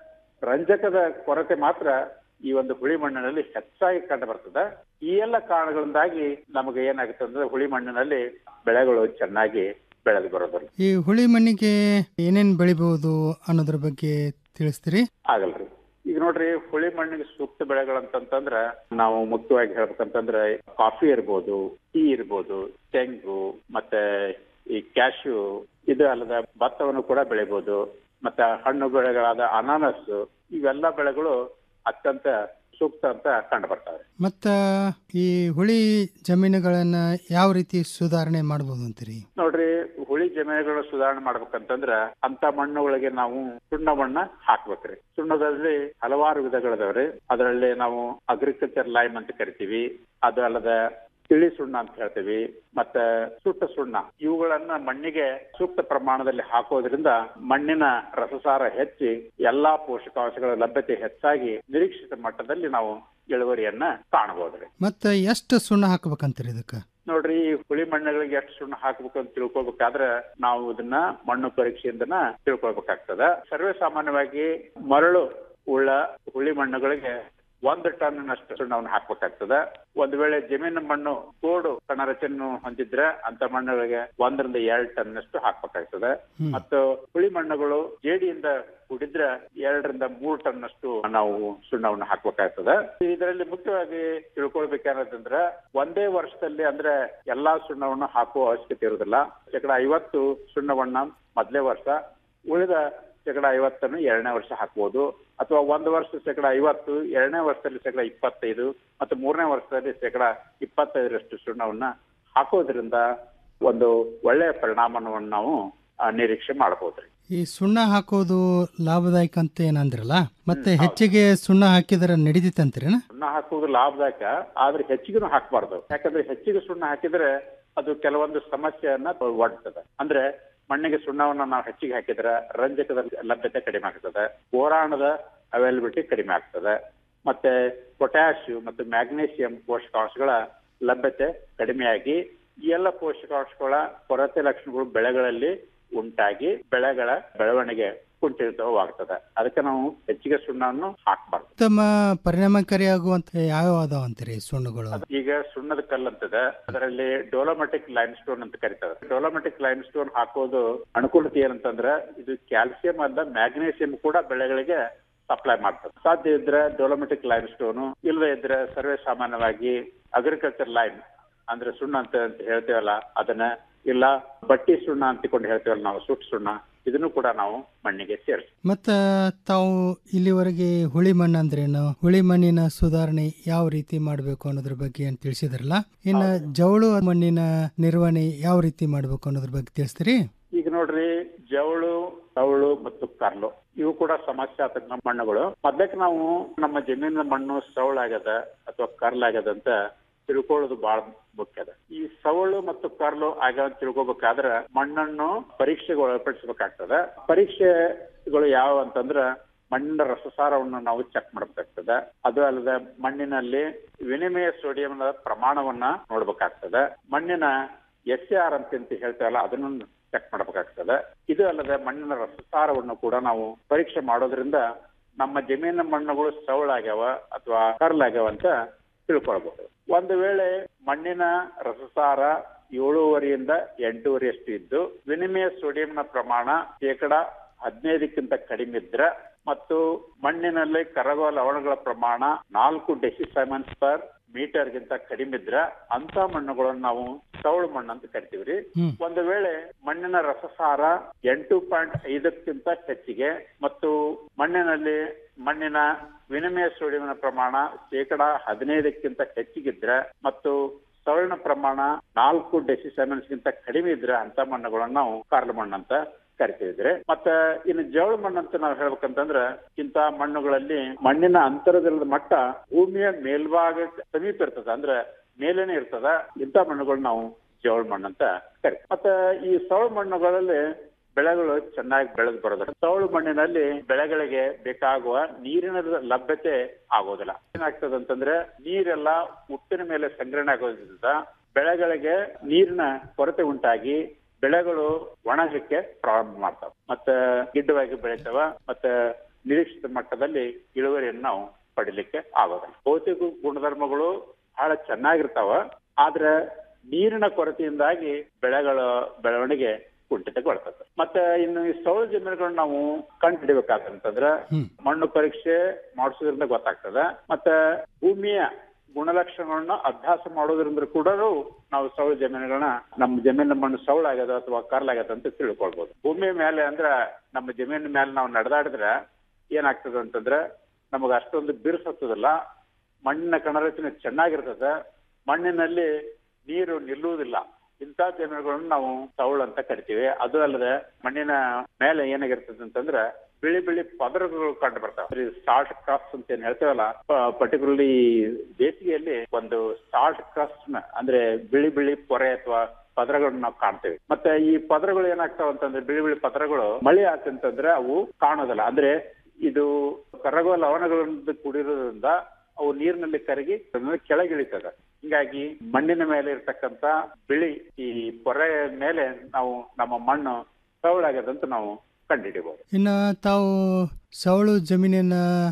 ರಂಜಕದ ಕೊರತೆ ಮಾತ್ರ ಈ ಒಂದು ಹುಳಿ ಮಣ್ಣಿನಲ್ಲಿ ಹೆಚ್ಚಾಗಿ ಕಂಡು ಬರ್ತದೆ ಈ ಎಲ್ಲ ಕಾರಣಗಳಿಂದಾಗಿ ನಮಗೆ ಏನಾಗುತ್ತೆ ಅಂದ್ರೆ ಹುಳಿ ಮಣ್ಣಿನಲ್ಲಿ ಬೆಳೆಗಳು ಚೆನ್ನಾಗಿ ಬೆಳೆದು ಬರೋದಿಲ್ಲ ಈ ಹುಳಿ ಮಣ್ಣಿಗೆ ಏನೇನ್ ಬೆಳಿಬಹುದು ಅನ್ನೋದ್ರ ಬಗ್ಗೆ ತಿಳಿಸ್ತೀರಿ ಆಗಲ್ರಿ ಈಗ ನೋಡ್ರಿ ಹುಳಿ ಮಣ್ಣಿಗೆ ಸೂಕ್ತ ಬೆಳೆಗಳಂತಂದ್ರ ನಾವು ಮುಖ್ಯವಾಗಿ ಹೇಳ್ಬೇಕಂತಂದ್ರೆ ಕಾಫಿ ಇರ್ಬೋದು ಟೀ ಇರ್ಬೋದು ತೆಂಗು ಮತ್ತೆ ಈ ಕ್ಯಾಶ್ಯೂ ಇದು ಅಲ್ಲದ ಭತ್ತವನ್ನು ಕೂಡ ಬೆಳಿಬಹುದು ಮತ್ತೆ ಹಣ್ಣು ಬೆಳೆಗಳಾದ ಅನಾನಸ್ ಇವೆಲ್ಲ ಬೆಳೆಗಳು ಅತ್ಯಂತ ಸೂಕ್ತ ಅಂತ ಕಂಡು ಬರ್ತವೆ ಮತ್ತ ಈ ಹುಳಿ ಜಮೀನುಗಳನ್ನ ಯಾವ ರೀತಿ ಸುಧಾರಣೆ ಮಾಡಬಹುದು ಅಂತೀರಿ ನೋಡ್ರಿ ಹುಳಿ ಜಮೀನುಗಳನ್ನ ಸುಧಾರಣೆ ಮಾಡ್ಬೇಕಂತಂದ್ರ ಅಂತ ಮಣ್ಣುಗಳಿಗೆ ನಾವು ಸುಣ್ಣ ಮಣ್ಣ ಹಾಕ್ಬೇಕ್ರಿ ಸುಣ್ಣದಲ್ಲಿ ಹಲವಾರು ವಿಧಗಳಿದಾವ್ರಿ ಅದರಲ್ಲಿ ನಾವು ಅಗ್ರಿಕಲ್ಚರ್ ಲೈಮ್ ಅಂತ ಕರಿತೀವಿ ಅದು ಅಲ್ಲದ ತಿಳಿ ಸುಣ್ಣ ಅಂತ ಹೇಳ್ತೀವಿ ಮತ್ತೆ ಸುಟ್ಟ ಸುಣ್ಣ ಇವುಗಳನ್ನ ಮಣ್ಣಿಗೆ ಸೂಕ್ತ ಪ್ರಮಾಣದಲ್ಲಿ ಹಾಕೋದ್ರಿಂದ ಮಣ್ಣಿನ ರಸಸಾರ ಹೆಚ್ಚಿ ಎಲ್ಲಾ ಪೋಷಕಾಂಶಗಳ ಲಭ್ಯತೆ ಹೆಚ್ಚಾಗಿ ನಿರೀಕ್ಷಿತ ಮಟ್ಟದಲ್ಲಿ ನಾವು ಇಳುವರಿಯನ್ನ ಕಾಣಬಹುದ್ರಿ ಮತ್ತ ಎಷ್ಟು ಸುಣ್ಣ ಹಾಕ್ಬೇಕಂತೀರಿ ಇದಕ್ಕ ನೋಡ್ರಿ ಈ ಹುಳಿ ಮಣ್ಣುಗಳಿಗೆ ಎಷ್ಟು ಸುಣ್ಣ ಹಾಕ್ಬೇಕು ಅಂತ ತಿಳ್ಕೊಬೇಕಾದ್ರೆ ನಾವು ಇದನ್ನ ಮಣ್ಣು ಪರೀಕ್ಷೆಯಿಂದನ ತಿಳ್ಕೊಳ್ಬೇಕಾಗ್ತದ ಸರ್ವೇ ಸಾಮಾನ್ಯವಾಗಿ ಮರಳು ಉಳ್ಳ ಹುಳಿ ಮಣ್ಣುಗಳಿಗೆ ಒಂದು ಟನ್ನಷ್ಟು ಸುಣ್ಣವನ್ನು ಹಾಕ್ಬೇಕಾಗ್ತದ ಒಂದ್ ವೇಳೆ ಜಮೀನು ಮಣ್ಣು ಕೋಡು ಕಣ ರಚನೆ ಹೊಂದಿದ್ರೆ ಅಂತ ಮಣ್ಣುಗಳಿಗೆ ಒಂದರಿಂದ ಎರಡು ಟನ್ನಷ್ಟು ಹಾಕ್ಬೇಕಾಗ್ತದೆ ಮತ್ತು ಹುಳಿ ಮಣ್ಣುಗಳು ಜೇಡಿಯಿಂದ ಕೂಡಿದ್ರೆ ಎರಡರಿಂದ ಮೂರು ಟನ್ನಷ್ಟು ನಾವು ಸುಣ್ಣವನ್ನು ಹಾಕ್ಬೇಕಾಗ್ತದೆ ಇದರಲ್ಲಿ ಮುಖ್ಯವಾಗಿ ತಿಳ್ಕೊಳ್ಬೇಕಾದ್ರೆ ಒಂದೇ ವರ್ಷದಲ್ಲಿ ಅಂದ್ರೆ ಎಲ್ಲಾ ಸುಣ್ಣವನ್ನು ಹಾಕುವ ಅವಶ್ಯಕತೆ ಇರುವುದಿಲ್ಲ ಶೇಕಡ ಐವತ್ತು ಸುಣ್ಣವನ್ನ ಮೊದಲೇ ವರ್ಷ ಉಳಿದ ಶೇಕಡ ಐವತ್ತನ್ನು ಎರಡನೇ ವರ್ಷ ಹಾಕ್ಬೋದು ಅಥವಾ ಒಂದು ವರ್ಷ ಶೇಕಡ ಐವತ್ತು ಎರಡನೇ ವರ್ಷದಲ್ಲಿ ಶೇಕಡ ಇಪ್ಪತ್ತೈದು ಮತ್ತು ಮೂರನೇ ವರ್ಷದಲ್ಲಿ ಶೇಕಡ ಇಪ್ಪತ್ತೈದರಷ್ಟು ಸುಣ್ಣವನ್ನ ಹಾಕೋದ್ರಿಂದ ಒಂದು ಒಳ್ಳೆಯ ಪರಿಣಾಮವನ್ನು ನಾವು ಆ, ನಿರೀಕ್ಷೆ ಮಾಡಬಹುದ್ರಿ ಈ ಸುಣ್ಣ ಹಾಕೋದು ಲಾಭದಾಯಕ ಅಂತ ಏನಂದ್ರಲ್ಲ ಮತ್ತೆ ಹೆಚ್ಚಿಗೆ ಸುಣ್ಣ ಹಾಕಿದ್ರೆ ನಡೀತಿತ್ತಂತೀರೇನ ಸುಣ್ಣ ಹಾಕುವುದು ಲಾಭದಾಯಕ ಆದ್ರೆ ಹೆಚ್ಚಿಗೆನೂ ಹಾಕಬಾರ್ದು ಯಾಕಂದ್ರೆ ಹೆಚ್ಚಿಗೆ ಸುಣ್ಣ ಹಾಕಿದ್ರೆ ಅದು ಕೆಲವೊಂದು ಸಮಸ್ಯೆಯನ್ನ ಒಡ್ತದೆ ಅಂದ್ರೆ ಮಣ್ಣಿಗೆ ಸುಣ್ಣವನ್ನ ನಾವು ಹೆಚ್ಚಿಗೆ ಹಾಕಿದ್ರೆ ರಂಜಕದ ಲಭ್ಯತೆ ಕಡಿಮೆ ಆಗ್ತದೆ ಬೋರಾಣದ ಅವೈಲಬಿಲಿಟಿ ಕಡಿಮೆ ಆಗ್ತದೆ ಮತ್ತೆ ಪೊಟ್ಯಾಷಿಯಂ ಮತ್ತು ಮ್ಯಾಗ್ನೀಸಿಯಂ ಪೋಷಕಾಂಶಗಳ ಲಭ್ಯತೆ ಕಡಿಮೆಯಾಗಿ ಈ ಎಲ್ಲ ಪೋಷಕಾಂಶಗಳ ಕೊರತೆ ಲಕ್ಷಣಗಳು ಬೆಳೆಗಳಲ್ಲಿ ಉಂಟಾಗಿ ಬೆಳೆಗಳ ಬೆಳವಣಿಗೆ ಕುಂಠಿತವಾಗ್ತದೆ ಅದಕ್ಕೆ ನಾವು ಹೆಚ್ಚಿಗೆ ಸುಣ್ಣವನ್ನು ಹಾಕಬಾರ್ದು ಉತ್ತಮ ಪರಿಣಾಮಕಾರಿಯಾಗುವಂತ ಯಾವ್ಯಾವ ಅದಾವ ಅಂತೀರಿ ಸುಣ್ಣಗಳು ಈಗ ಸುಣ್ಣದ ಕಲ್ಲು ಅಂತದ ಅದರಲ್ಲಿ ಡೋಲೋಮೆಟಿಕ್ ಲೈಮ್ ಸ್ಟೋನ್ ಅಂತ ಕರೀತಾರೆ ಡೋಲೋಮೆಟಿಕ್ ಲೈಮ್ ಸ್ಟೋನ್ ಹಾಕೋದು ಅನುಕೂಲತೆ ಏನಂತಂದ್ರೆ ಇದು ಕ್ಯಾಲ್ಸಿಯಂ ಅಲ್ಲ ಮ್ಯಾಗ್ನೀಸಿಯಂ ಕೂಡ ಬೆಳೆಗಳಿಗೆ ಸಪ್ಲೈ ಮಾಡ್ತದೆ ಸಾಧ್ಯ ಇದ್ರೆ ಡೋಲೋಮೆಟಿಕ್ ಲೈಮ್ ಸ್ಟೋನು ಇಲ್ಲದೆ ಇದ್ರೆ ಸರ್ವೇ ಸಾಮಾನ್ಯವಾಗಿ ಅಗ್ರಿಕಲ್ಚರ್ ಲೈಮ್ ಅಂದ್ರೆ ಸುಣ್ಣ ಅಂತ ಅಂತ ಹೇಳ್ತೇವಲ್ಲ ಅದನ್ನ ಇಲ್ಲ ಬಟ್ಟಿ ಸುಣ್ಣ ಅಂತಿಕೊಂಡು ಹೇಳ್ತೇವಲ್ಲ ನಾವು ಸುಟ್ಟು ಸುಣ್ಣ ಇದನ್ನು ಕೂಡ ನಾವು ಮಣ್ಣಿಗೆ ಸೇರಿಸಿ ಮತ್ತ ತಾವು ಇಲ್ಲಿವರೆಗೆ ಹುಳಿ ಮಣ್ಣು ಅಂದ್ರೇನು ಹುಳಿ ಮಣ್ಣಿನ ಸುಧಾರಣೆ ಯಾವ ರೀತಿ ಮಾಡಬೇಕು ಅನ್ನೋದ್ರ ಬಗ್ಗೆ ಏನ್ ತಿಳಿಸಿದ್ರಲ್ಲ ಇನ್ನ ಜವಳು ಮಣ್ಣಿನ ನಿರ್ವಹಣೆ ಯಾವ ರೀತಿ ಮಾಡಬೇಕು ಅನ್ನೋದ್ರ ಬಗ್ಗೆ ತಿಳಿಸ್ತೀರಿ ಈಗ ನೋಡ್ರಿ ಜವಳು ತವಳು ಮತ್ತು ಕರ್ಲು ಇವು ಕೂಡ ಸಮಸ್ಯಾತ್ಮಕ ಮಣ್ಣುಗಳು ಮೊದಲಕ್ಕೆ ನಾವು ನಮ್ಮ ಜಮೀನಿನ ಮಣ್ಣು ಸವಳಾಗ್ಯದ ಅಥವಾ ಕರ್ಲಾಗ್ಯದ ಅಂತ ತಿಳ್ಕೊಳ್ಳೋದು ಬಹಳ ಮುಖ್ಯ ಅದ ಈ ಸವಳು ಮತ್ತು ಕರ್ಲು ಆಗ ತಿಳ್ಕೊಬೇಕಾದ್ರ ಮಣ್ಣನ್ನು ಪರೀಕ್ಷೆಗೆ ಒಳಪಡಿಸಬೇಕಾಗ್ತದ ಪರೀಕ್ಷೆಗಳು ಯಾವ ಅಂತಂದ್ರ ಮಣ್ಣಿನ ರಸಸಾರವನ್ನು ನಾವು ಚೆಕ್ ಮಾಡಬೇಕಾಗ್ತದೆ ಅದು ಅಲ್ಲದೆ ಮಣ್ಣಿನಲ್ಲಿ ವಿನಿಮಯ ಸೋಡಿಯಂನ ಪ್ರಮಾಣವನ್ನ ನೋಡ್ಬೇಕಾಗ್ತದೆ ಮಣ್ಣಿನ ಎಸ್ ಆರ್ ಅಂತ ಹೇಳ್ತೇವಲ್ಲ ಅದನ್ನು ಚೆಕ್ ಮಾಡಬೇಕಾಗ್ತದೆ ಇದು ಅಲ್ಲದೆ ಮಣ್ಣಿನ ರಸಸಾರವನ್ನು ಕೂಡ ನಾವು ಪರೀಕ್ಷೆ ಮಾಡೋದ್ರಿಂದ ನಮ್ಮ ಜಮೀನಿನ ಮಣ್ಣುಗಳು ಸವಳಾಗ್ಯಾವ ಅಥವಾ ಕರ್ಲಾಗ್ಯಾವ ಅಂತ ತಿಳ್ಕೊಳ್ಬಹುದು ಒಂದು ವೇಳೆ ಮಣ್ಣಿನ ರಸಸಾರ ಏಳೂವರೆಯಿಂದ ಎಂಟೂವರೆಯಷ್ಟು ಇದ್ದು ವಿನಿಮಯ ಸೋಡಿಯಂನ ಪ್ರಮಾಣ ಶೇಕಡ ಹದಿನೈದಕ್ಕಿಂತ ಕಡಿಮೆ ಇದ್ರೆ ಮತ್ತು ಮಣ್ಣಿನಲ್ಲಿ ಕರಗುವ ಲವಣಗಳ ಪ್ರಮಾಣ ನಾಲ್ಕು ಡೆಸಿಸೈಮನ್ಸ್ ಪರ್ ಮೀಟರ್ ಗಿಂತ ಕಡಿಮೆ ಇದ್ರೆ ಅಂತ ಮಣ್ಣುಗಳನ್ನು ನಾವು ಸವಳು ಮಣ್ಣು ಅಂತ ಕರಿತೀವ್ರಿ ಒಂದು ವೇಳೆ ಮಣ್ಣಿನ ರಸಸಾರ ಎಂಟು ಪಾಯಿಂಟ್ ಐದಕ್ಕಿಂತ ಹೆಚ್ಚಿಗೆ ಮತ್ತು ಮಣ್ಣಿನಲ್ಲಿ ಮಣ್ಣಿನ ವಿನಿಮಯ ಸೋಡಿಯಂನ ಪ್ರಮಾಣ ಶೇಕಡ ಹದಿನೈದಕ್ಕಿಂತ ಹೆಚ್ಚಿಗಿದ್ರೆ ಮತ್ತು ಸವಳಿನ ಪ್ರಮಾಣ ನಾಲ್ಕು ಡೆಸಿಸೆಮೆನ್ಸ್ ಗಿಂತ ಕಡಿಮೆ ಇದ್ರೆ ಅಂತ ಮಣ್ಣುಗಳನ್ನು ನಾವು ಕಾರ್ಲು ಮಣ್ಣು ಅಂತ ಕರಿತಿದ್ರೆ ಮತ್ತೆ ಇನ್ನು ಜವಳ ಮಣ್ಣು ಅಂತ ನಾವು ಹೇಳ್ಬೇಕಂತಂದ್ರ ಇಂತ ಮಣ್ಣುಗಳಲ್ಲಿ ಮಣ್ಣಿನ ಅಂತರದಲ್ಲಿ ಮಟ್ಟ ಭೂಮಿಯ ಮೇಲ್ಭಾಗ ಸಮೀಪ ಇರ್ತದ ಅಂದ್ರೆ ಮೇಲೇನೆ ಇರ್ತದ ಇಂಥ ಮಣ್ಣುಗಳು ನಾವು ಜವಳ ಮಣ್ಣು ಅಂತ ಕರಿತೀವಿ ಮತ್ತೆ ಈ ಸವಳ ಮಣ್ಣುಗಳಲ್ಲಿ ಬೆಳೆಗಳು ಚೆನ್ನಾಗಿ ಬೆಳೆದು ಬರೋದು ಸವಳು ಮಣ್ಣಿನಲ್ಲಿ ಬೆಳೆಗಳಿಗೆ ಬೇಕಾಗುವ ನೀರಿನ ಲಭ್ಯತೆ ಆಗೋದಿಲ್ಲ ಏನಾಗ್ತದೆ ಅಂತಂದ್ರೆ ನೀರೆಲ್ಲ ಉಪ್ಪಿನ ಮೇಲೆ ಸಂಗ್ರಹಣೆ ಆಗೋದ್ರಿಂದ ಬೆಳೆಗಳಿಗೆ ನೀರಿನ ಕೊರತೆ ಉಂಟಾಗಿ ಬೆಳೆಗಳು ಒಣಗಲಿಕ್ಕೆ ಪ್ರಾರಂಭ ಮಾಡ್ತಾವ ಮತ್ತೆ ಗಿಡ್ಡವಾಗಿ ಬೆಳಿತಾವ ಮತ್ತೆ ನಿರೀಕ್ಷಿತ ಮಟ್ಟದಲ್ಲಿ ಇಳುವರಿಯನ್ನು ನಾವು ಪಡಿಲಿಕ್ಕೆ ಆಗೋದಿಲ್ಲ ಭೌತಿಕ ಗುಣಧರ್ಮಗಳು ಬಹಳ ಚೆನ್ನಾಗಿರ್ತಾವ ಆದ್ರೆ ನೀರಿನ ಕೊರತೆಯಿಂದಾಗಿ ಬೆಳೆಗಳ ಬೆಳವಣಿಗೆ ಕುಂಠಿತಗೊಳ್ತದೆ ಮತ್ತೆ ಇನ್ನು ಈ ಸೌಳ ಜಮೀನುಗಳನ್ನ ನಾವು ಕಂಡು ಹಿಡಿಬೇಕಾದಂತಂದ್ರ ಮಣ್ಣು ಪರೀಕ್ಷೆ ಮಾಡಿಸೋದ್ರಿಂದ ಗೊತ್ತಾಗ್ತದೆ ಮತ್ತೆ ಭೂಮಿಯ ಗುಣಲಕ್ಷಣಗಳನ್ನ ಅಭ್ಯಾಸ ಮಾಡೋದ್ರಿಂದ ಕೂಡ ನಾವು ಸೌಳ ಜಮೀನುಗಳನ್ನ ನಮ್ಮ ಜಮೀನಿನ ಮಣ್ಣು ಸೌಳಾಗ್ಯದ ಅಥವಾ ಕರ್ಲಾಗ್ಯದ ಅಂತ ತಿಳ್ಕೊಳ್ಬಹುದು ಭೂಮಿ ಮೇಲೆ ಅಂದ್ರ ನಮ್ಮ ಜಮೀನಿನ ಮೇಲೆ ನಾವು ನಡೆದಾಡಿದ್ರೆ ಏನಾಗ್ತದೆ ಅಂತಂದ್ರೆ ನಮಗ ಅಷ್ಟೊಂದು ಬಿರುಸು ಹತ್ತದಿಲ್ಲ ಮಣ್ಣಿನ ಕಣರಚನೆ ಚೆನ್ನಾಗಿರ್ತದೆ ಮಣ್ಣಿನಲ್ಲಿ ನೀರು ನಿಲ್ಲುವುದಿಲ್ಲ ಇಂಥ ಜಮೀನುಗಳನ್ನು ನಾವು ಸೌಳು ಅಂತ ಕರಿತೀವಿ ಅದು ಅಲ್ಲದೆ ಮಣ್ಣಿನ ಮೇಲೆ ಏನಾಗಿರ್ತದೆ ಅಂತಂದ್ರೆ ಬಿಳಿ ಬಿಳಿ ಪದರಗಳು ಕಂಡು ಬರ್ತಾವೆ ಸಾಲ್ಟ್ ಕ್ರಾಪ್ಸ್ ಅಂತ ಏನ್ ಹೇಳ್ತೇವಲ್ಲ ಪರ್ಟಿಕ್ಯುಲರ್ಲಿ ಬೇಸಿಗೆಯಲ್ಲಿ ಒಂದು ಸಾಲ್ಟ್ ಕ್ರಾಪ್ಸ್ ಅಂದ್ರೆ ಬಿಳಿ ಬಿಳಿ ಪೊರೆ ಅಥವಾ ಪದರಗಳನ್ನ ನಾವು ಕಾಣ್ತೇವೆ ಮತ್ತೆ ಈ ಪದರಗಳು ಏನಾಗ್ತಾವ ಅಂತಂದ್ರೆ ಬಿಳಿ ಬಿಳಿ ಪದರಗಳು ಮಳೆ ಆತಂತಂದ್ರೆ ಅವು ಕಾಣೋದಿಲ್ಲ ಅಂದ್ರೆ ಇದು ಕರಗುವ ಲವಣಗಳಿಂದ ಕೂಡಿರೋದ್ರಿಂದ ಅವು ನೀರಿನಲ್ಲಿ ಕರಗಿ ಕೆಳಗಿಳಿತದೆ ಹಿಂಗಾಗಿ ಮಣ್ಣಿನ ಮೇಲೆ ಇರ್ತಕ್ಕಂತ ಬಿಳಿ ಈ ಪೊರೆ ಮೇಲೆ ನಾವು ನಮ್ಮ ಮಣ್ಣು ಸವಳಾಗ್ಯದಂತ ನಾವು ಕಂಡುಹಿಡಿಬಹುದು ಇನ್ನು ತಾವು ಸವಳು ಜಮೀನಿನ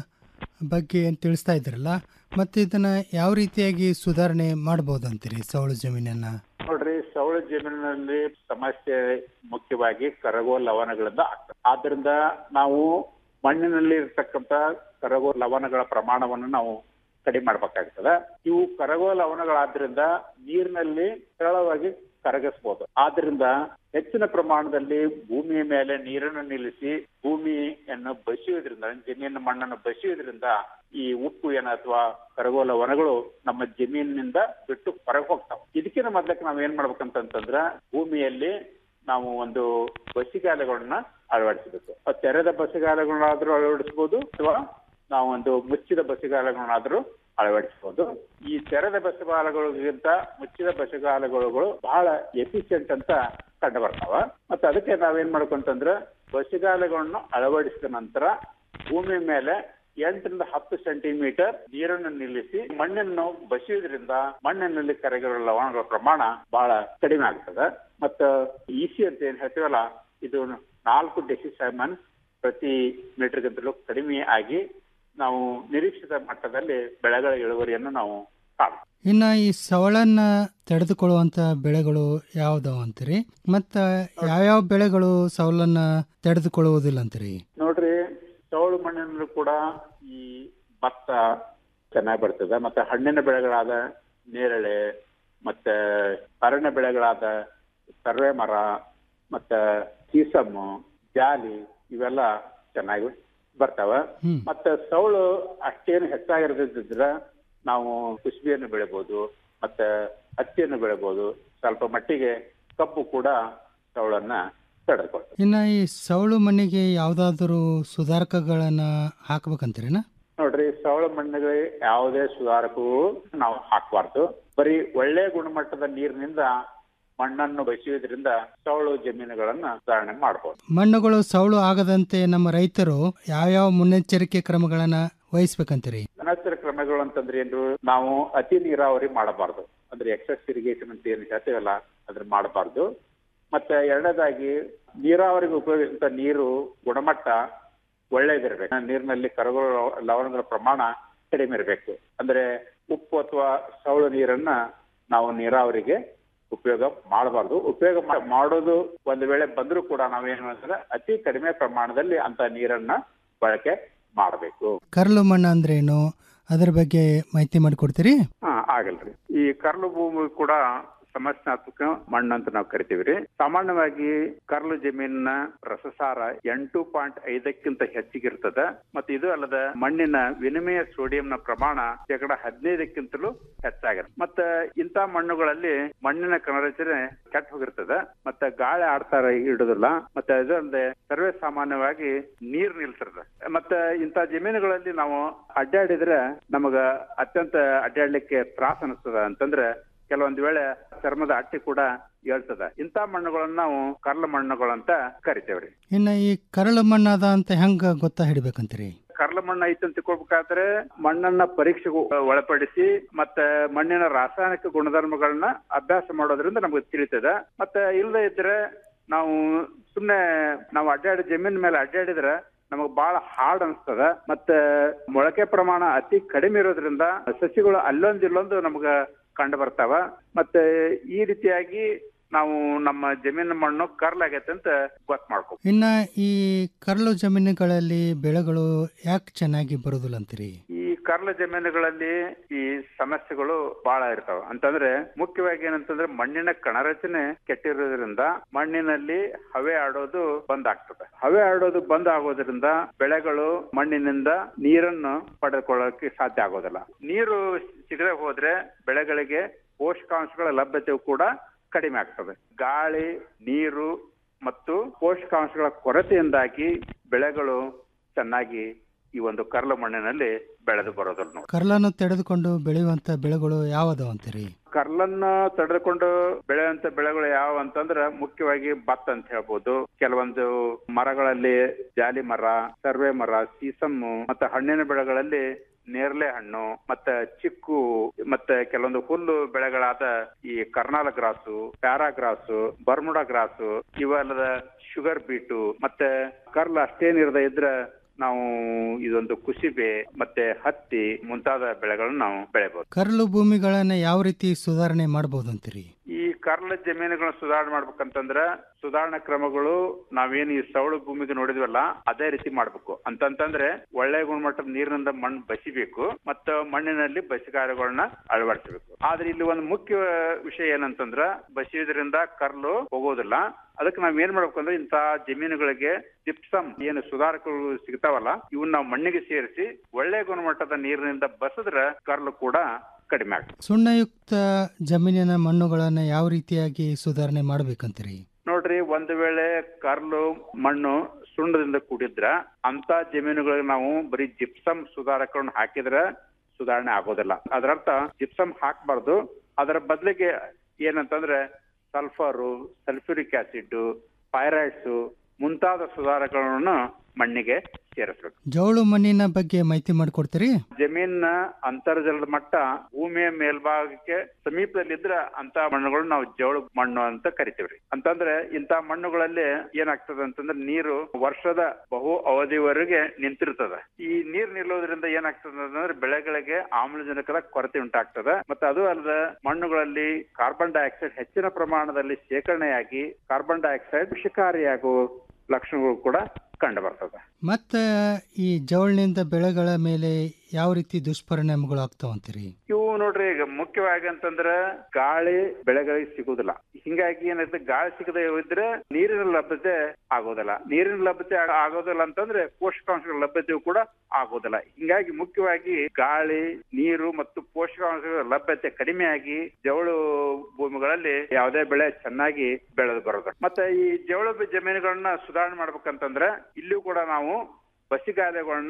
ಬಗ್ಗೆ ಏನ್ ತಿಳಿಸ್ತಾ ಇದ್ರಲ್ಲ ಮತ್ತೆ ಇದನ್ನ ಯಾವ ರೀತಿಯಾಗಿ ಸುಧಾರಣೆ ಮಾಡಬಹುದು ಅಂತೀರಿ ಸವಳು ಜಮೀನನ್ನ ನೋಡ್ರಿ ಸವಳ ಜಮೀನಿನಲ್ಲಿ ಸಮಸ್ಯೆ ಮುಖ್ಯವಾಗಿ ಕರಗುವ ಲವಣಗಳಿಂದ ಆಗ್ತದೆ ಆದ್ರಿಂದ ನಾವು ಮಣ್ಣಿನಲ್ಲಿ ಇರ್ತಕ್ಕಂತ ಕರಗುವ ಲವಣಗಳ ಪ್ರಮಾಣವನ್ನು ನಾವು ಕಡಿಮೆ ಮಾಡ್ಬೇಕಾಗ್ತದೆ ಇವು ಕರಗುವ ಲವಣಗಳಾದ್ರಿಂದ ನೀರಿನಲ್ಲಿ ಸರಳವಾಗಿ ಕರಗಿಸಬಹುದು ಆದ್ರಿಂದ ಹೆಚ್ಚಿನ ಪ್ರಮಾಣದಲ್ಲಿ ಭೂಮಿಯ ಮೇಲೆ ನೀರನ್ನು ನಿಲ್ಲಿಸಿ ಭೂಮಿಯನ್ನು ಬಸಿಯುವುದರಿಂದ ಜಮೀನಿನ ಮಣ್ಣನ್ನು ಬಸಿಯುವುದರಿಂದ ಈ ಉಪ್ಪು ಏನ ಅಥವಾ ಕರಗುವ ಲವಣಗಳು ನಮ್ಮ ಜಮೀನಿನಿಂದ ಬಿಟ್ಟು ಹೊರಗೆ ಹೋಗ್ತಾವ ಇದಕ್ಕಿಂತ ಮೊದ್ಲಕ್ಕೆ ನಾವ್ ಏನ್ ಮಾಡ್ಬೇಕಂತಂದ್ರ ಭೂಮಿಯಲ್ಲಿ ನಾವು ಒಂದು ಬಸಿಗಾಲಗಳನ್ನ ಅಳವಡಿಸಬೇಕು ಅದ್ ತೆರೆದ ಬಸಿಗಾಲಗಳನ್ನಾದ್ರೂ ಅಳವಡಿಸಬಹುದು ಅಥವಾ ನಾವು ಒಂದು ಮುಚ್ಚಿದ ಬಸಿಗಾಲಗಳನ್ನಾದ್ರೂ ಅಳವಡಿಸಬಹುದು ಈ ತೆರೆದ ಬಸಗಾಲಗಳಿಗಿಂತ ಮುಚ್ಚಿದ ಬಸಗಾಲಗಳು ಬಹಳ ಎಫಿಷಿಯಂಟ್ ಅಂತ ಕಂಡು ಬರ್ತಾವ ಮತ್ತೆ ಅದಕ್ಕೆ ನಾವೇನ್ ಮಾಡ್ಕೊಂತಂದ್ರ ಬಸಿಗಾಲಗಳನ್ನು ಅಳವಡಿಸಿದ ನಂತರ ಭೂಮಿ ಮೇಲೆ ಎಂಟರಿಂದ ಹತ್ತು ಸೆಂಟಿಮೀಟರ್ ನೀರನ್ನು ನಿಲ್ಲಿಸಿ ಮಣ್ಣನ್ನು ಬಸಿಯೋದ್ರಿಂದ ಮಣ್ಣಿನಲ್ಲಿ ಕರಗಿರೋ ಲವಣಗಳ ಪ್ರಮಾಣ ಬಹಳ ಕಡಿಮೆ ಆಗ್ತದೆ ಮತ್ತ ಇಸಿ ಅಂತ ಏನ್ ಹೇಳ್ತೀವಲ್ಲ ಇದು ನಾಲ್ಕು ಡೆಸಿಸೈಮನ್ ಪ್ರತಿ ಮೀಟರ್ಗಿಂತಲೂ ಕಡಿಮೆ ಆಗಿ ನಾವು ನಿರೀಕ್ಷಿತ ಮಟ್ಟದಲ್ಲಿ ಬೆಳೆಗಳ ಇಳುವರಿಯನ್ನು ನಾವು ಕಾಣ್ತೀವಿ ಇನ್ನ ಈ ಸವಳನ್ನ ತಡೆದುಕೊಳ್ಳುವಂತ ಬೆಳೆಗಳು ಯಾವ್ದಾವ ಅಂತೀರಿ ಮತ್ತ ಯಾವ್ಯಾವ ಬೆಳೆಗಳು ಸವಳನ್ನ ತಡೆದುಕೊಳ್ಳುವುದಿಲ್ಲ ಅಂತೀರಿ ನೋಡ್ರಿ ಸೌಳು ಮಣ್ಣಿನಲ್ಲೂ ಕೂಡ ಈ ಭತ್ತ ಚೆನ್ನಾಗಿ ಬರ್ತದೆ ಮತ್ತೆ ಹಣ್ಣಿನ ಬೆಳೆಗಳಾದ ನೇರಳೆ ಮತ್ತೆ ಅರಣ್ಯ ಬೆಳೆಗಳಾದ ಸರ್ವೆ ಮರ ಮತ್ತೆ ಸೀಸಮ್ಮು ಜಾಲಿ ಇವೆಲ್ಲ ಚೆನ್ನಾಗಿ ಬರ್ತಾವ ಮತ್ತೆ ಸೌಳು ಅಷ್ಟೇನು ಹೆಚ್ಚಾಗಿರದಿದ್ರ ನಾವು ಕುಸುಬಿಯನ್ನು ಬೆಳಿಬಹುದು ಮತ್ತೆ ಹತ್ತಿಯನ್ನು ಬೆಳಿಬಹುದು ಸ್ವಲ್ಪ ಮಟ್ಟಿಗೆ ಕಬ್ಬು ಕೂಡ ಸೌಳನ್ನ ತಡೆದುಕೊಳ್ತದೆ ಇನ್ನ ಈ ಸವಳು ಮಣ್ಣಿಗೆ ಯಾವ್ದಾದ್ರು ಸುಧಾರಕಗಳನ್ನ ಹಾಕ್ಬೇಕಂತೀರಿನ ನೋಡ್ರಿ ಸವಳ ಮಣ್ಣಿಗೆ ಯಾವುದೇ ಸುಧಾರಕವು ನಾವು ಹಾಕಬಾರ್ದು ಬರೀ ಒಳ್ಳೆ ಗುಣಮಟ್ಟದ ನೀರಿನಿಂದ ಮಣ್ಣನ್ನು ಬಸಿಯುವುದರಿಂದ ಸವಳು ಜಮೀನುಗಳನ್ನ ಸುಧಾರಣೆ ಮಾಡಬಹುದು ಮಣ್ಣುಗಳು ಸೌಳು ಆಗದಂತೆ ನಮ್ಮ ರೈತರು ಯಾವ್ಯಾವ ಮುನ್ನೆಚ್ಚರಿಕೆ ಕ್ರಮಗಳನ್ನ ವಹಿಸ್ಬೇಕಂತೀರಿ ಅನಂತರ ಕ್ರಮಗಳು ಅಂತಂದ್ರೆ ಏನು ನಾವು ಅತಿ ನೀರಾವರಿ ಮಾಡಬಾರ್ದು ಅಂದ್ರೆ ಎಕ್ಸೆಸ್ ಇರಿಗೇಷನ್ ಅಂತ ಏನು ಹೇಳ್ತೇವಲ್ಲ ಅದ್ರ ಮಾಡಬಾರ್ದು ಮತ್ತೆ ಎರಡನೇದಾಗಿ ನೀರಾವರಿಗೆ ಉಪಯೋಗಿಸುವಂತ ನೀರು ಗುಣಮಟ್ಟ ಒಳ್ಳೇದಿರ್ಬೇಕು ನೀರಿನಲ್ಲಿ ಕರಗುವ ಲವಣಗಳ ಪ್ರಮಾಣ ಕಡಿಮೆ ಇರಬೇಕು ಅಂದ್ರೆ ಉಪ್ಪು ಅಥವಾ ಸವಳು ನೀರನ್ನ ನಾವು ನೀರಾವರಿಗೆ ಉಪಯೋಗ ಮಾಡಬಾರ್ದು ಉಪಯೋಗ ಮಾ- ಮಾಡೋದು ಒಂದು ವೇಳೆ ಬಂದರೂ ಕೂಡ ನಾವೇನು ಅಂದ್ರೆ ಅತಿ ಕಡಿಮೆ ಪ್ರಮಾಣದಲ್ಲಿ ಅಂತ ನೀರನ್ನ ಬಳಕೆ ಮಾಡಬೇಕು ಕರ್ಲು ಮಣ್ಣು ಅಂದ್ರೇನು ಅದರ ಬಗ್ಗೆ ಮಾಹಿತಿ ಮಾಡಿಕೊಡ್ತೀರಿ ಹಾ ಆಗಲ್ರಿ ಈ ಕರ್ಲು ಭೂಮಿ ಕೂಡ ಸಮಸ್ಯಾತ್ಮಕ ಮಣ್ಣು ಅಂತ ನಾವು ಕರಿತೀವಿ ರೀ ಸಾಮಾನ್ಯವಾಗಿ ಕರ್ಲು ಜಮೀನಿನ ರಸಸಾರ ಎಂಟು ಪಾಯಿಂಟ್ ಐದಕ್ಕಿಂತ ಹೆಚ್ಚಿಗಿರ್ತದ ಮತ್ತೆ ಇದು ಅಲ್ಲದ ಮಣ್ಣಿನ ವಿನಿಮಯ ಸೋಡಿಯಂನ ಪ್ರಮಾಣ ಶೇಕಡ ಹದಿನೈದಕ್ಕಿಂತಲೂ ಹೆಚ್ಚಾಗಿರುತ್ತೆ ಮತ್ತೆ ಇಂಥ ಮಣ್ಣುಗಳಲ್ಲಿ ಮಣ್ಣಿನ ಕಣರಚನೆ ಕೆಟ್ಟ ಹೋಗಿರ್ತದ ಮತ್ತೆ ಗಾಳಿ ಆಡ್ತಾ ಇಡುದಿಲ್ಲ ಮತ್ತೆ ಇದಲ್ಲದೆ ಸರ್ವೇ ಸಾಮಾನ್ಯವಾಗಿ ನೀರ್ ನಿಲ್ತಿರ್ತದೆ ಮತ್ತೆ ಇಂಥ ಜಮೀನುಗಳಲ್ಲಿ ನಾವು ಅಡ್ಡಾಡಿದ್ರೆ ನಮಗ ಅತ್ಯಂತ ಅಡ್ಡಾಡ್ಲಿಕ್ಕೆ ತ್ರಾಸ ಅನಿಸ್ತದ ಅಂತಂದ್ರೆ ಕೆಲವೊಂದು ವೇಳೆ ಚರ್ಮದ ಅಟ್ಟಿ ಕೂಡ ಹೇಳ್ತದ ಇಂಥ ಮಣ್ಣುಗಳನ್ನ ನಾವು ಕರ್ಲ ಮಣ್ಣುಗಳಂತ ಕರಿತೇವ್ರಿ ಇನ್ನು ಈ ಕರಳು ಮಣ್ಣಾದ ಅಂತ ಹೆಂಗ ಗೊತ್ತಾ ಹಿಡಿಬೇಕಂತೀರಿ ಕರ್ಲ ಮಣ್ಣು ಐತೆ ಅಂತ ತಿಳ್ಕೊಬೇಕಾದ್ರೆ ಮಣ್ಣನ್ನ ಪರೀಕ್ಷೆಗೆ ಒಳಪಡಿಸಿ ಮತ್ತೆ ಮಣ್ಣಿನ ರಾಸಾಯನಿಕ ಗುಣಧರ್ಮಗಳನ್ನ ಅಭ್ಯಾಸ ಮಾಡೋದ್ರಿಂದ ನಮಗೆ ತಿಳಿತದ ಮತ್ತೆ ಇಲ್ಲದೆ ಇದ್ರೆ ನಾವು ಸುಮ್ನೆ ನಾವು ಅಡ್ಡಾಡಿ ಜಮೀನ್ ಮೇಲೆ ಅಡ್ಡಾಡಿದ್ರೆ ನಮಗ್ ಬಹಳ ಹಾರ್ಡ್ ಅನ್ಸ್ತದ ಮತ್ತೆ ಮೊಳಕೆ ಪ್ರಮಾಣ ಅತಿ ಕಡಿಮೆ ಇರೋದ್ರಿಂದ ಸಸಿಗಳು ಅಲ್ಲೊಂದು ಇಲ್ಲೊಂದು ನಮ್ಗ ಕಂಡು ಬರ್ತಾವ ಮತ್ತೆ ಈ ರೀತಿಯಾಗಿ ನಾವು ನಮ್ಮ ಜಮೀನು ಮಣ್ಣು ಕರ್ಲಾಗೈತೆ ಅಂತ ಗೊತ್ತು ಮಾಡ್ಕೊ ಇನ್ನ ಈ ಕರ್ಲು ಜಮೀನುಗಳಲ್ಲಿ ಬೆಳೆಗಳು ಯಾಕೆ ಚೆನ್ನಾಗಿ ಬರೋದಿಲ್ಲ ಅಂತೀರಿ ಈ ಕರ್ಲ ಜಮೀನುಗಳಲ್ಲಿ ಈ ಸಮಸ್ಯೆಗಳು ಬಹಳ ಇರ್ತಾವ ಅಂತಂದ್ರೆ ಮುಖ್ಯವಾಗಿ ಏನಂತಂದ್ರೆ ಮಣ್ಣಿನ ಕಣರಚನೆ ಕೆಟ್ಟಿರೋದ್ರಿಂದ ಮಣ್ಣಿನಲ್ಲಿ ಹವೆ ಆಡೋದು ಬಂದ್ ಆಗ್ತದೆ ಹವೆ ಆಡೋದು ಬಂದ್ ಆಗೋದ್ರಿಂದ ಬೆಳೆಗಳು ಮಣ್ಣಿನಿಂದ ನೀರನ್ನು ಪಡೆದುಕೊಳ್ಳೋಕೆ ಸಾಧ್ಯ ಆಗೋದಿಲ್ಲ ನೀರು ಸಿಗದೆ ಹೋದ್ರೆ ಬೆಳೆಗಳಿಗೆ ಪೋಷಕಾಂಶಗಳ ಲಭ್ಯತೆಯು ಕೂಡ ಕಡಿಮೆ ಆಗ್ತದೆ ಗಾಳಿ ನೀರು ಮತ್ತು ಪೋಷಕಾಂಶಗಳ ಕೊರತೆಯಿಂದಾಗಿ ಬೆಳೆಗಳು ಚೆನ್ನಾಗಿ ಈ ಒಂದು ಕರ್ಲು ಮಣ್ಣಿನಲ್ಲಿ ಬೆಳೆದು ಬರೋದಿಲ್ಲ ನೋಡಿ ಕರ್ಲನ್ನು ತೆಗೆದುಕೊಂಡು ಬೆಳೆಯುವಂತ ಬೆಳೆಗಳು ಯಾವದವ ಅಂತೀರಿ ಕರ್ಲನ್ನ ತಡೆದುಕೊಂಡು ಬೆಳೆಯುವಂತ ಬೆಳೆಗಳು ಯಾವ ಅಂತಂದ್ರ ಮುಖ್ಯವಾಗಿ ಭತ್ತ ಅಂತ ಹೇಳ್ಬೋದು ಕೆಲವೊಂದು ಮರಗಳಲ್ಲಿ ಜಾಲಿ ಮರ ಸರ್ವೆ ಮರ ಸೀಸಮ್ಮು ಮತ್ತೆ ಹಣ್ಣಿನ ಬೆಳೆಗಳಲ್ಲಿ ನೇರಳೆ ಹಣ್ಣು ಮತ್ತೆ ಚಿಕ್ಕು ಮತ್ತೆ ಕೆಲವೊಂದು ಹುಲ್ಲು ಬೆಳೆಗಳಾದ ಈ Karnal grass para grass Bermuda grass ಇವೆಲ್ಲದ ಶುಗರ್ ಬೀಟು ಮತ್ತೆ ಕರ್ಲ್ ಅಷ್ಟೇನಿರದೆ ಇದ್ರೆ ನಾವು ಇದೊಂದು ಕುಸಿಬೆ ಮತ್ತೆ ಹತ್ತಿ ಮುಂತಾದ ಬೆಳೆಗಳನ್ನು ನಾವು ಬೆಳೆಬಹುದು ಕರ್ಲು ಭೂಮಿಗಳನ್ನ ಯಾವ ರೀತಿ ಸುಧಾರಣೆ ಮಾಡಬಹುದು ಅಂತೀರಿ ಈ ಕರ್ಲ ಜಮೀನುಗಳನ್ನ ಸುಧಾರಣೆ ಮಾಡ್ಬೇಕಂತಂದ್ರ ಸುಧಾರಣಾ ಕ್ರಮಗಳು ನಾವೇನು ಈ ಸವಳು ಭೂಮಿಗೆ ನೋಡಿದ್ವಲ್ಲ ಅದೇ ರೀತಿ ಮಾಡ್ಬೇಕು ಅಂತಂತಂದ್ರೆ ಒಳ್ಳೆ ಗುಣಮಟ್ಟದ ನೀರಿನಿಂದ ಮಣ್ಣು ಬಸಿಬೇಕು ಮತ್ತ ಮಣ್ಣಿನಲ್ಲಿ ಬಸಿಗಾರಗಳನ್ನ ಅಳವಡಿಸಬೇಕು ಆದ್ರೆ ಇಲ್ಲಿ ಒಂದು ಮುಖ್ಯ ವಿಷಯ ಏನಂತಂದ್ರ ಬಸಿಯೋದ್ರಿಂದ ಕರ್ಲು ಹೋಗೋದಿಲ್ಲ ಅದಕ್ಕೆ ನಾವ್ ಏನ್ ಮಾಡ್ಬೇಕು ಅಂದ್ರೆ ಇಂತ ಜಮೀನುಗಳಿಗೆ ಜಿಪ್ಸಮ್ ಏನು ಸುಧಾರಕಗಳು ಸಿಗ್ತಾವಲ್ಲ ಇವನ್ನ ನಾವು ಮಣ್ಣಿಗೆ ಸೇರಿಸಿ ಒಳ್ಳೆ ಗುಣಮಟ್ಟದ ನೀರಿನಿಂದ ಬಸದ್ರ ಕರ್ಲು ಕೂಡ ಕಡಿಮೆ ಆಗ್ತದೆ ಸುಣ್ಣಯುಕ್ತ ಜಮೀನಿನ ಮಣ್ಣುಗಳನ್ನ ಯಾವ ರೀತಿಯಾಗಿ ಸುಧಾರಣೆ ಮಾಡ್ಬೇಕಂತೀರಿ ನೋಡ್ರಿ ಒಂದು ವೇಳೆ ಕರ್ಲು ಮಣ್ಣು ಸುಣ್ಣದಿಂದ ಕೂಡಿದ್ರ ಅಂತ ಜಮೀನುಗಳಿಗೆ ನಾವು ಬರೀ ಜಿಪ್ಸಮ್ ಸುಧಾರಕಗಳನ್ನ ಹಾಕಿದ್ರೆ ಸುಧಾರಣೆ ಆಗೋದಿಲ್ಲ ಅದರರ್ಥ ಜಿಪ್ಸಮ್ ಹಾಕಬಾರ್ದು ಅದರ ಬದಲಿಗೆ ಏನಂತಂದ್ರೆ ಸಲ್ಫರು ಸಲ್ಫ್ಯೂರಿಕ್ ಆಸಿಡ್ ಪೈರೈಡ್ಸ್ ಮುಂತಾದ ಸುಧಾರಕಗಳನ್ನು ಮಣ್ಣಿಗೆ ಸೇರಿಸಬೇಕು ಜೌಳು ಮಣ್ಣಿನ ಬಗ್ಗೆ ಮಾಹಿತಿ ಮಾಡಿಕೊಡ್ತೀರಿ ಜಮೀನಿನ ಅಂತರ್ಜಲದ ಮಟ್ಟ ಭೂಮಿಯ ಮೇಲ್ಭಾಗಕ್ಕೆ ಸಮೀಪದಲ್ಲಿದ್ರ ಅಂತ ಮಣ್ಣುಗಳು ನಾವು ಜೋಳ ಮಣ್ಣು ಅಂತ ಕರಿತೀವ್ರಿ ಅಂತಂದ್ರೆ ಇಂತ ಮಣ್ಣುಗಳಲ್ಲಿ ಏನಾಗ್ತದೆ ಅಂತಂದ್ರೆ ನೀರು ವರ್ಷದ ಬಹು ಅವಧಿವರೆಗೆ ನಿಂತಿರ್ತದ ಈ ನೀರ್ ನಿಲ್ಲೋದ್ರಿಂದ ಏನಾಗ್ತದೆ ಅಂತಂದ್ರೆ ಬೆಳೆಗಳಿಗೆ ಆಮ್ಲಜನಕದ ಕೊರತೆ ಉಂಟಾಗ್ತದೆ ಮತ್ತೆ ಅದು ಅಲ್ಲದೆ ಮಣ್ಣುಗಳಲ್ಲಿ ಕಾರ್ಬನ್ ಡೈಆಕ್ಸೈಡ್ ಹೆಚ್ಚಿನ ಪ್ರಮಾಣದಲ್ಲಿ ಶೇಖರಣೆಯಾಗಿ ಕಾರ್ಬನ್ ಡೈಆಕ್ಸೈಡ್ ವಿಷಕಾರಿಯಾಗುವ ಲಕ್ಷಣಗಳು ಕೂಡ ಕಂಡು ಬರ್ತದೆ ಮತ್ತ ಈ ಜವಳಿನಿಂದ ಬೆಳೆಗಳ ಮೇಲೆ ಯಾವ ರೀತಿ ದುಷ್ಪರಿಣಾಮಗಳು ಆಗ್ತಾವಂತೀರಿ ಇವು ನೋಡ್ರಿ ಈಗ ಮುಖ್ಯವಾಗಿ ಅಂತಂದ್ರ ಗಾಳಿ ಬೆಳೆಗಳಿಗೆ ಸಿಗುದಿಲ್ಲ ಹಿಂಗಾಗಿ ಏನಾಯ್ತು ಗಾಳಿ ಸಿಗದೆ ಇದ್ರೆ ನೀರಿನ ಲಭ್ಯತೆ ಆಗೋದಿಲ್ಲ ನೀರಿನ ಲಭ್ಯತೆ ಆಗ- ಆಗೋದಿಲ್ಲ ಅಂತಂದ್ರೆ ಪೋಷಕಾಂಶಗಳ ಲಭ್ಯತೆಯು ಕೂಡ ಆಗೋದಿಲ್ಲ ಹಿಂಗಾಗಿ ಮುಖ್ಯವಾಗಿ ಗಾಳಿ ನೀರು ಮತ್ತು ಪೋಷಕಾಂಶಗಳ ಲಭ್ಯತೆ ಕಡಿಮೆಯಾಗಿ ಜವಳು ಭೂಮಿಗಳಲ್ಲಿ ಯಾವುದೇ ಬೆಳೆ ಚೆನ್ನಾಗಿ ಬೆಳೆದು ಬರೋದು ಮತ್ತೆ ಈ ಜವಳು ಜಮೀನುಗಳನ್ನ ಸುಧಾರಣೆ ಮಾಡ್ಬೇಕಂತಂದ್ರೆ ಇಲ್ಲೂ ಕೂಡ ನಾವು ಬಸಿಗಾಲೆಗಳನ್ನ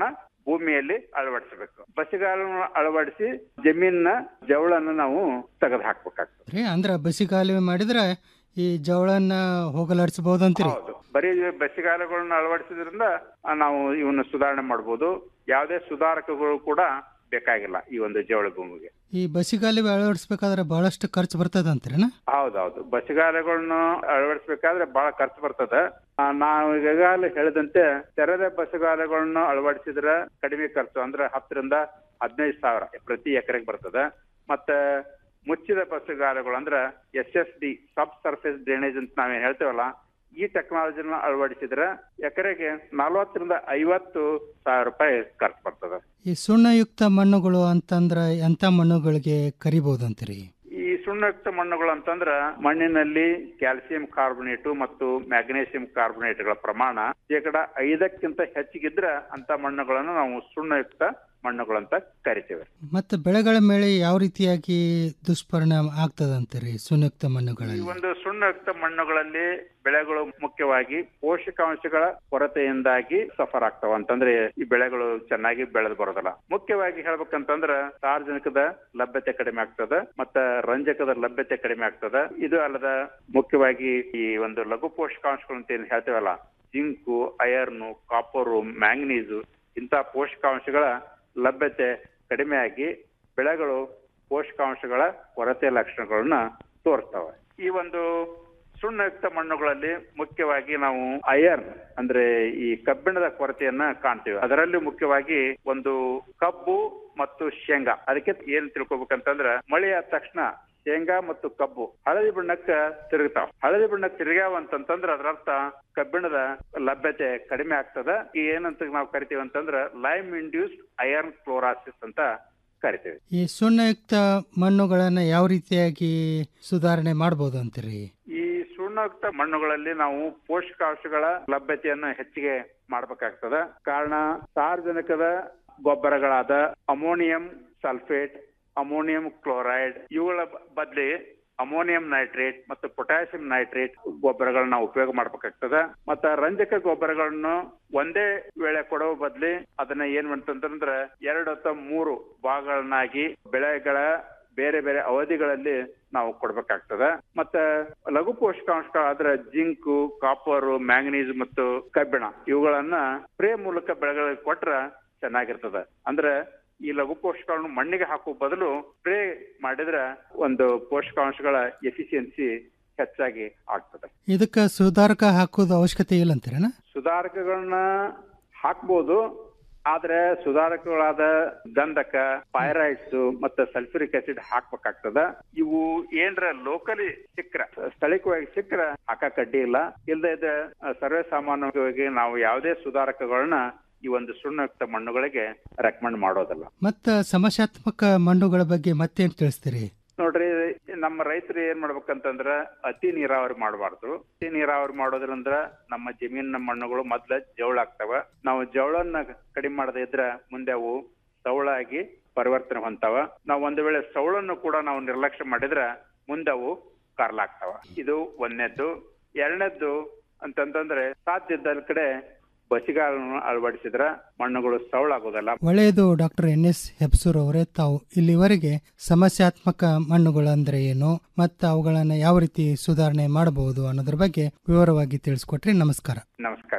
ಭೂಮಿಯಲ್ಲಿ ಅಳವಡಿಸಬೇಕು ಬಸಿಗಾಲನ್ನು ಅಳವಡಿಸಿ ಜಮೀನಿನ ಜವಳನ್ನು ನಾವು ತೆಗೆದು ಹಾಕ್ಬೇಕಾಗ್ತದೆ ರೀ ಅಂದ್ರೆ ಬಸಿಗಾಲುವೆ ಮಾಡಿದ್ರೆ ಈ ಜವಳನ್ನ ಹೋಗಲಾಡಿಸಬಹುದು ಅಂತೀರಿ ಹೌದು ಬರೀ ಬಸಿಗಾಲಗಳನ್ನ ಅಳವಡಿಸಿದ್ರಿಂದ ಆ, ನಾವು ಇವನ್ನ ಸುಧಾರಣೆ ಮಾಡ್ಬೋದು ಯಾವುದೇ ಸುಧಾರಕಗಳು ಕೂಡ ಬೇಕಾಗಿಲ್ಲ ಈ ಒಂದು ಜವಳ ಭೂಮಿಗೆ ಈ ಬಸಿಗಾಲುವೆ ಅಳವಡಿಸ್ಬೇಕಾದ್ರೆ ಬಹಳಷ್ಟು ಖರ್ಚು ಬರ್ತದಂತೀರೇನ ಹೌದೌದು ಬಸ್ಗಾಲಗಳನ್ನು ಅಳವಡಿಸಬೇಕಾದ್ರೆ ಬಹಳ ಖರ್ಚು ಬರ್ತದ ಆ, ನಾವು ಈಗಾಗಲೇ ಹೇಳಿದಂತೆ ತೆರೆದ ಬಸ್ಗಾಲಗಳನ್ನು ಅಳವಡಿಸಿದ್ರೆ ಕಡಿಮೆ ಖರ್ಚು ಅಂದ್ರೆ ಹತ್ತರಿಂದ ಹದಿನೈದು ಸಾವಿರ ಪ್ರತಿ ಎಕರೆಗೆ ಬರ್ತದ ಮತ್ತೆ ಮುಚ್ಚಿದ ಬಸ್ಗಾಲಗಳು ಅಂದ್ರೆ S S D subsurface drainage ಅಂತ ನಾವೇನ್ ಹೇಳ್ತೇವಲ್ಲ ಈ ಟೆಕ್ನಾಲಜಿನ ಅಳವಡಿಸಿದ್ರೆ ಎಕರೆಗೆ ನಲವತ್ತರಿಂದ ಐವತ್ತು ಸಾವಿರ ರೂಪಾಯಿ ಖರ್ಚು ಬರ್ತದೆ ಈ ಸುಣ್ಣಯುಕ್ತ ಮಣ್ಣುಗಳು ಅಂತಂದ್ರೆ ಎಂಥ ಮಣ್ಣುಗಳಿಗೆ ಕರಿಬಹುದಂತೀರಿ ಈ ಸುಣ್ಣಯುಕ್ತ ಮಣ್ಣುಗಳು ಅಂತಂದ್ರ ಮಣ್ಣಿನಲ್ಲಿ ಕ್ಯಾಲ್ಸಿಯಂ ಕಾರ್ಬೊನೇಟು ಮತ್ತು ಮ್ಯಾಗ್ನೇಸಿಯಂ ಕಾರ್ಬೊನೇಟ್ಗಳ ಪ್ರಮಾಣ ಶೇಕಡ ಐದಕ್ಕಿಂತ ಹೆಚ್ಚಿಗಿದ್ರ ಅಂತ ಮಣ್ಣುಗಳನ್ನು ನಾವು ಸುಣ್ಣಯುಕ್ತ ಮಣ್ಣುಗಳಂತ ಕರಿತೇವೆ ಮತ್ತೆ ಬೆಳೆಗಳ ಮೇಲೆ ಯಾವ ರೀತಿಯಾಗಿ ದುಷ್ಪರಿಣಾಮ ಆಗ್ತದಂತೀರಿ ಸುಣ್ಣಯುಕ್ತ ಈ ಮಣ್ಣುಗಳಲ್ಲಿ ಒಂದು ಸುಣ್ಣಯುಕ್ತ ಮಣ್ಣುಗಳಲ್ಲಿ ಬೆಳೆಗಳು ಮುಖ್ಯವಾಗಿ ಪೋಷಕಾಂಶಗಳ ಕೊರತೆಯಿಂದಾಗಿ ಸಫರ್ ಆಗ್ತಾವ ಅಂತಂದ್ರೆ ಈ ಬೆಳೆಗಳು ಚೆನ್ನಾಗಿ ಬೆಳೆದು ಬರೋದಿಲ್ಲ ಮುಖ್ಯವಾಗಿ ಹೇಳ್ಬೇಕಂತಂದ್ರ ಸಾರ್ವಜನಿಕದ ಲಭ್ಯತೆ ಕಡಿಮೆ ಆಗ್ತದ ಮತ್ತ ರಂಜಕದ ಲಭ್ಯತೆ ಕಡಿಮೆ ಆಗ್ತದ ಇದು ಅಲ್ಲದ ಮುಖ್ಯವಾಗಿ ಈ ಒಂದು ಲಘು ಪೋಷಕಾಂಶಗಳು ಅಂತ ಏನ್ ಹೇಳ್ತೇವಲ್ಲ ಜಿಂಕು ಅಯರ್ನು ಕಾಪರು ಮ್ಯಾಂಗನೀಸು ಇಂತಹ ಪೋಷಕಾಂಶಗಳ ಲಭ್ಯತೆ ಕಡಿಮೆಯಾಗಿ ಬೆಳೆಗಳು ಪೋಷಕಾಂಶಗಳ ಕೊರತೆ ಲಕ್ಷಣಗಳನ್ನ ತೋರಿಸ್ತವೆ ಈ ಒಂದು ಸುಣ್ಣಯುಕ್ತ ಮಣ್ಣುಗಳಲ್ಲಿ ಮುಖ್ಯವಾಗಿ ನಾವು ಅಯರ್ನ್ ಅಂದ್ರೆ ಈ ಕಬ್ಬಿಣದ ಕೊರತೆಯನ್ನ ಕಾಣ್ತೀವಿ ಅದರಲ್ಲಿ ಮುಖ್ಯವಾಗಿ ಒಂದು ಕಬ್ಬು ಮತ್ತು ಶೇಂಗಾ ಅದಕ್ಕೆ ಏನ್ ತಿಳ್ಕೊಬೇಕಂತಂದ್ರ ಮಳೆ ಆದ ತಕ್ಷಣ ಶೇಂಗಾ ಮತ್ತು ಕಬ್ಬು ಹಳದಿ ಬಣ್ಣಕ್ಕ ತಿರುಗ್ತಾವ ಹಳದಿ ಬಣ್ಣಕ್ಕೆ ತಿರುಗ್ಯಾವ ಅಂತಂತಂದ್ರ ಅದರ ಅರ್ಥ ಕಬ್ಬಿಣದ ಲಭ್ಯತೆ ಕಡಿಮೆ ಆಗ್ತದ ಈ ಏನಂತ ನಾವು ಕರಿತೀವಿ ಅಂತಂದ್ರ ಲೈಮ್ ಇಂಡ್ಯೂಸ್ಡ್ ಅಯರ್ನ್ ಕ್ಲೋರಾಸಿಸ್ ಅಂತ ಕರಿತೀವಿ ಈ ಸುಣ್ಣಯುಕ್ತ ಮಣ್ಣುಗಳನ್ನ ಯಾವ ರೀತಿಯಾಗಿ ಸುಧಾರಣೆ ಮಾಡ್ಬೋದು ಅಂತೀರಿ ಈ ಸುಣ್ಣಯುಕ್ತ ಮಣ್ಣುಗಳಲ್ಲಿ ನಾವು ಪೋಷಕಾಂಶಗಳ ಲಭ್ಯತೆಯನ್ನು ಹೆಚ್ಚಿಗೆ ಮಾಡಬೇಕಾಗ್ತದ ಕಾರಣ ಸಾರ್ವಜನಿಕದ ಗೊಬ್ಬರಗಳಾದ ಅಮೋನಿಯಂ ಸಲ್ಫೇಟ್ ಅಮೋನಿಯಂ ಕ್ಲೋರೈಡ್ ಇವುಗಳ ಬದಲಿ ಅಮೋನಿಯಂ ನೈಟ್ರೇಟ್ ಮತ್ತು ಪೊಟ್ಯಾಸಿಯಂ ನೈಟ್ರೇಟ್ ಗೊಬ್ಬರಗಳನ್ನ ನಾವು ಉಪಯೋಗ ಮಾಡ್ಬೇಕಾಗ್ತದ ಮತ್ತ ರಂಜಕ ಗೊಬ್ಬರಗಳನ್ನು ಒಂದೇ ವೇಳೆ ಕೊಡುವ ಬದ್ಲಿ ಅದನ್ನ ಏನ್ ಮಾಡ್ತಂತಂದ್ರ ಎರಡು ಅಥವಾ ಮೂರು ಭಾಗಗಳನ್ನಾಗಿ ಬೆಳೆಗಳ ಬೇರೆ ಬೇರೆ ಅವಧಿಗಳಲ್ಲಿ ನಾವು ಕೊಡ್ಬೇಕಾಗ್ತದ ಮತ್ತ ಲಘು ಪೋಷಕಾಂಶಗಳಾದ್ರ ಜಿಂಕು ಕಾಪರು ಮ್ಯಾಂಗನೀಸ್ ಮತ್ತು ಕಬ್ಬಿಣ ಇವುಗಳನ್ನ ಸ್ಪ್ರೇ ಮೂಲಕ ಬೆಳೆಗಳಿಗೆ ಕೊಟ್ರ ಚೆನ್ನಾಗಿರ್ತದ ಅಂದ್ರೆ ಈ ಲಘು ಪೋಷಕಗಳನ್ನು ಮಣ್ಣಿಗೆ ಹಾಕುವ ಬದಲು ಸ್ಪ್ರೇ ಮಾಡಿದ್ರೆ ಒಂದು ಪೋಷಕಾಂಶಗಳ ಎಫಿಷಿಯನ್ಸಿ ಹೆಚ್ಚಾಗಿ ಆಗ್ತದೆ ಇದಕ್ಕೆ ಸುಧಾರಕ ಹಾಕೋದು ಅವಶ್ಯಕತೆ ಇಲ್ಲ ಅಂತೀರೇನ ಸುಧಾರಕಗಳನ್ನ ಹಾಕ್ಬೋದು ಆದ್ರೆ ಸುಧಾರಕಗಳಾದ ಗಂಧಕ ಪೈರೈಟ್ಸ್ ಮತ್ತೆ ಸಲ್ಫ್ಯೂರಿಕ್ ಆಸಿಡ್ ಹಾಕ್ಬೇಕಾಗ್ತದ ಇವು ಏನ್ರ ಲೋಕಲಿ ಸಿಕ್ಕ್ರ ಸ್ಥಳೀಯವಾಗಿ ಸಿಕ್ಕ್ರ ಹಾಕಕ್ ಅಡ್ಡಿ ಇಲ್ಲ ಇಲ್ಲದೆ ಇದ್ರೆ ಸರ್ವೇ ಸಾಮಾನ್ಯವಾಗಿ ನಾವು ಯಾವುದೇ ಸುಧಾರಕಗಳನ್ನ ಈ ಒಂದು ಸುಣ್ಣಯುಕ್ತ ಮಣ್ಣುಗಳಿಗೆ ರೆಕಮೆಂಡ್ ಮಾಡೋದಿಲ್ಲ ಮತ್ತ ಸಮಸ್ಯಾತ್ಮಕ ಮಣ್ಣುಗಳ ಬಗ್ಗೆ ಮತ್ತೇನ್ ತಿಳಿಸ್ತೀರಿ ನೋಡ್ರಿ ನಮ್ಮ ರೈತರು ಏನ್ ಮಾಡ್ಬೇಕಂತಂದ್ರ ಅತಿ ನೀರಾವರಿ ಮಾಡಬಾರ್ದು ಅತಿ ನೀರಾವರಿ ಮಾಡೋದ್ರಿಂದ ನಮ್ಮ ಜಮೀನಿನ ಮಣ್ಣುಗಳು ಮೊದ್ಲ ಜವಳ ಆಗ್ತಾವ ನಾವು ಜವಳನ್ನ ಕಡಿಮೆ ಮಾಡದೇ ಇದ್ರ ಮುಂದೆ ಅವು ಸವಳಾಗಿ ಪರಿವರ್ತನೆ ಹೊಂತಾವ ನಾವು ಒಂದು ವೇಳೆ ಸವಳನ್ನು ಕೂಡ ನಾವು ನಿರ್ಲಕ್ಷ್ಯ ಮಾಡಿದ್ರ ಮುಂದೆ ಅವು ಕಾರ್ಲಾಗ್ತಾವ ಇದು ಒಂದನೇದ್ದು ಎರಡನೇದ್ದು ಅಂತಂತಂದ್ರೆ ಸಾಧ್ಯ ಇದ್ದ ಕಡೆ ಬಸಿಗಾಲನ್ನು ಅಳವಡಿಸಿದ್ರ ಮಣ್ಣುಗಳು ಸವಳಾಗೋದಲ್ಲ ಒಳ್ಳೆಯದು ಡಾಕ್ಟರ್ ಎನ್ ಎಸ್ ಹೆಬ್ಸೂರ್ ಅವರೇ ತಾವು ಇಲ್ಲಿವರೆಗೆ ಸಮಸ್ಯಾತ್ಮಕ ಮಣ್ಣುಗಳು ಅಂದ್ರೆ ಏನು ಮತ್ತು ಅವುಗಳನ್ನು ಯಾವ ರೀತಿ ಸುಧಾರಣೆ ಮಾಡಬಹುದು ಅನ್ನೋದ್ರ ಬಗ್ಗೆ ವಿವರವಾಗಿ ತಿಳಿಸ್ಕೊಟ್ರಿ ನಮಸ್ಕಾರ ನಮಸ್ಕಾರ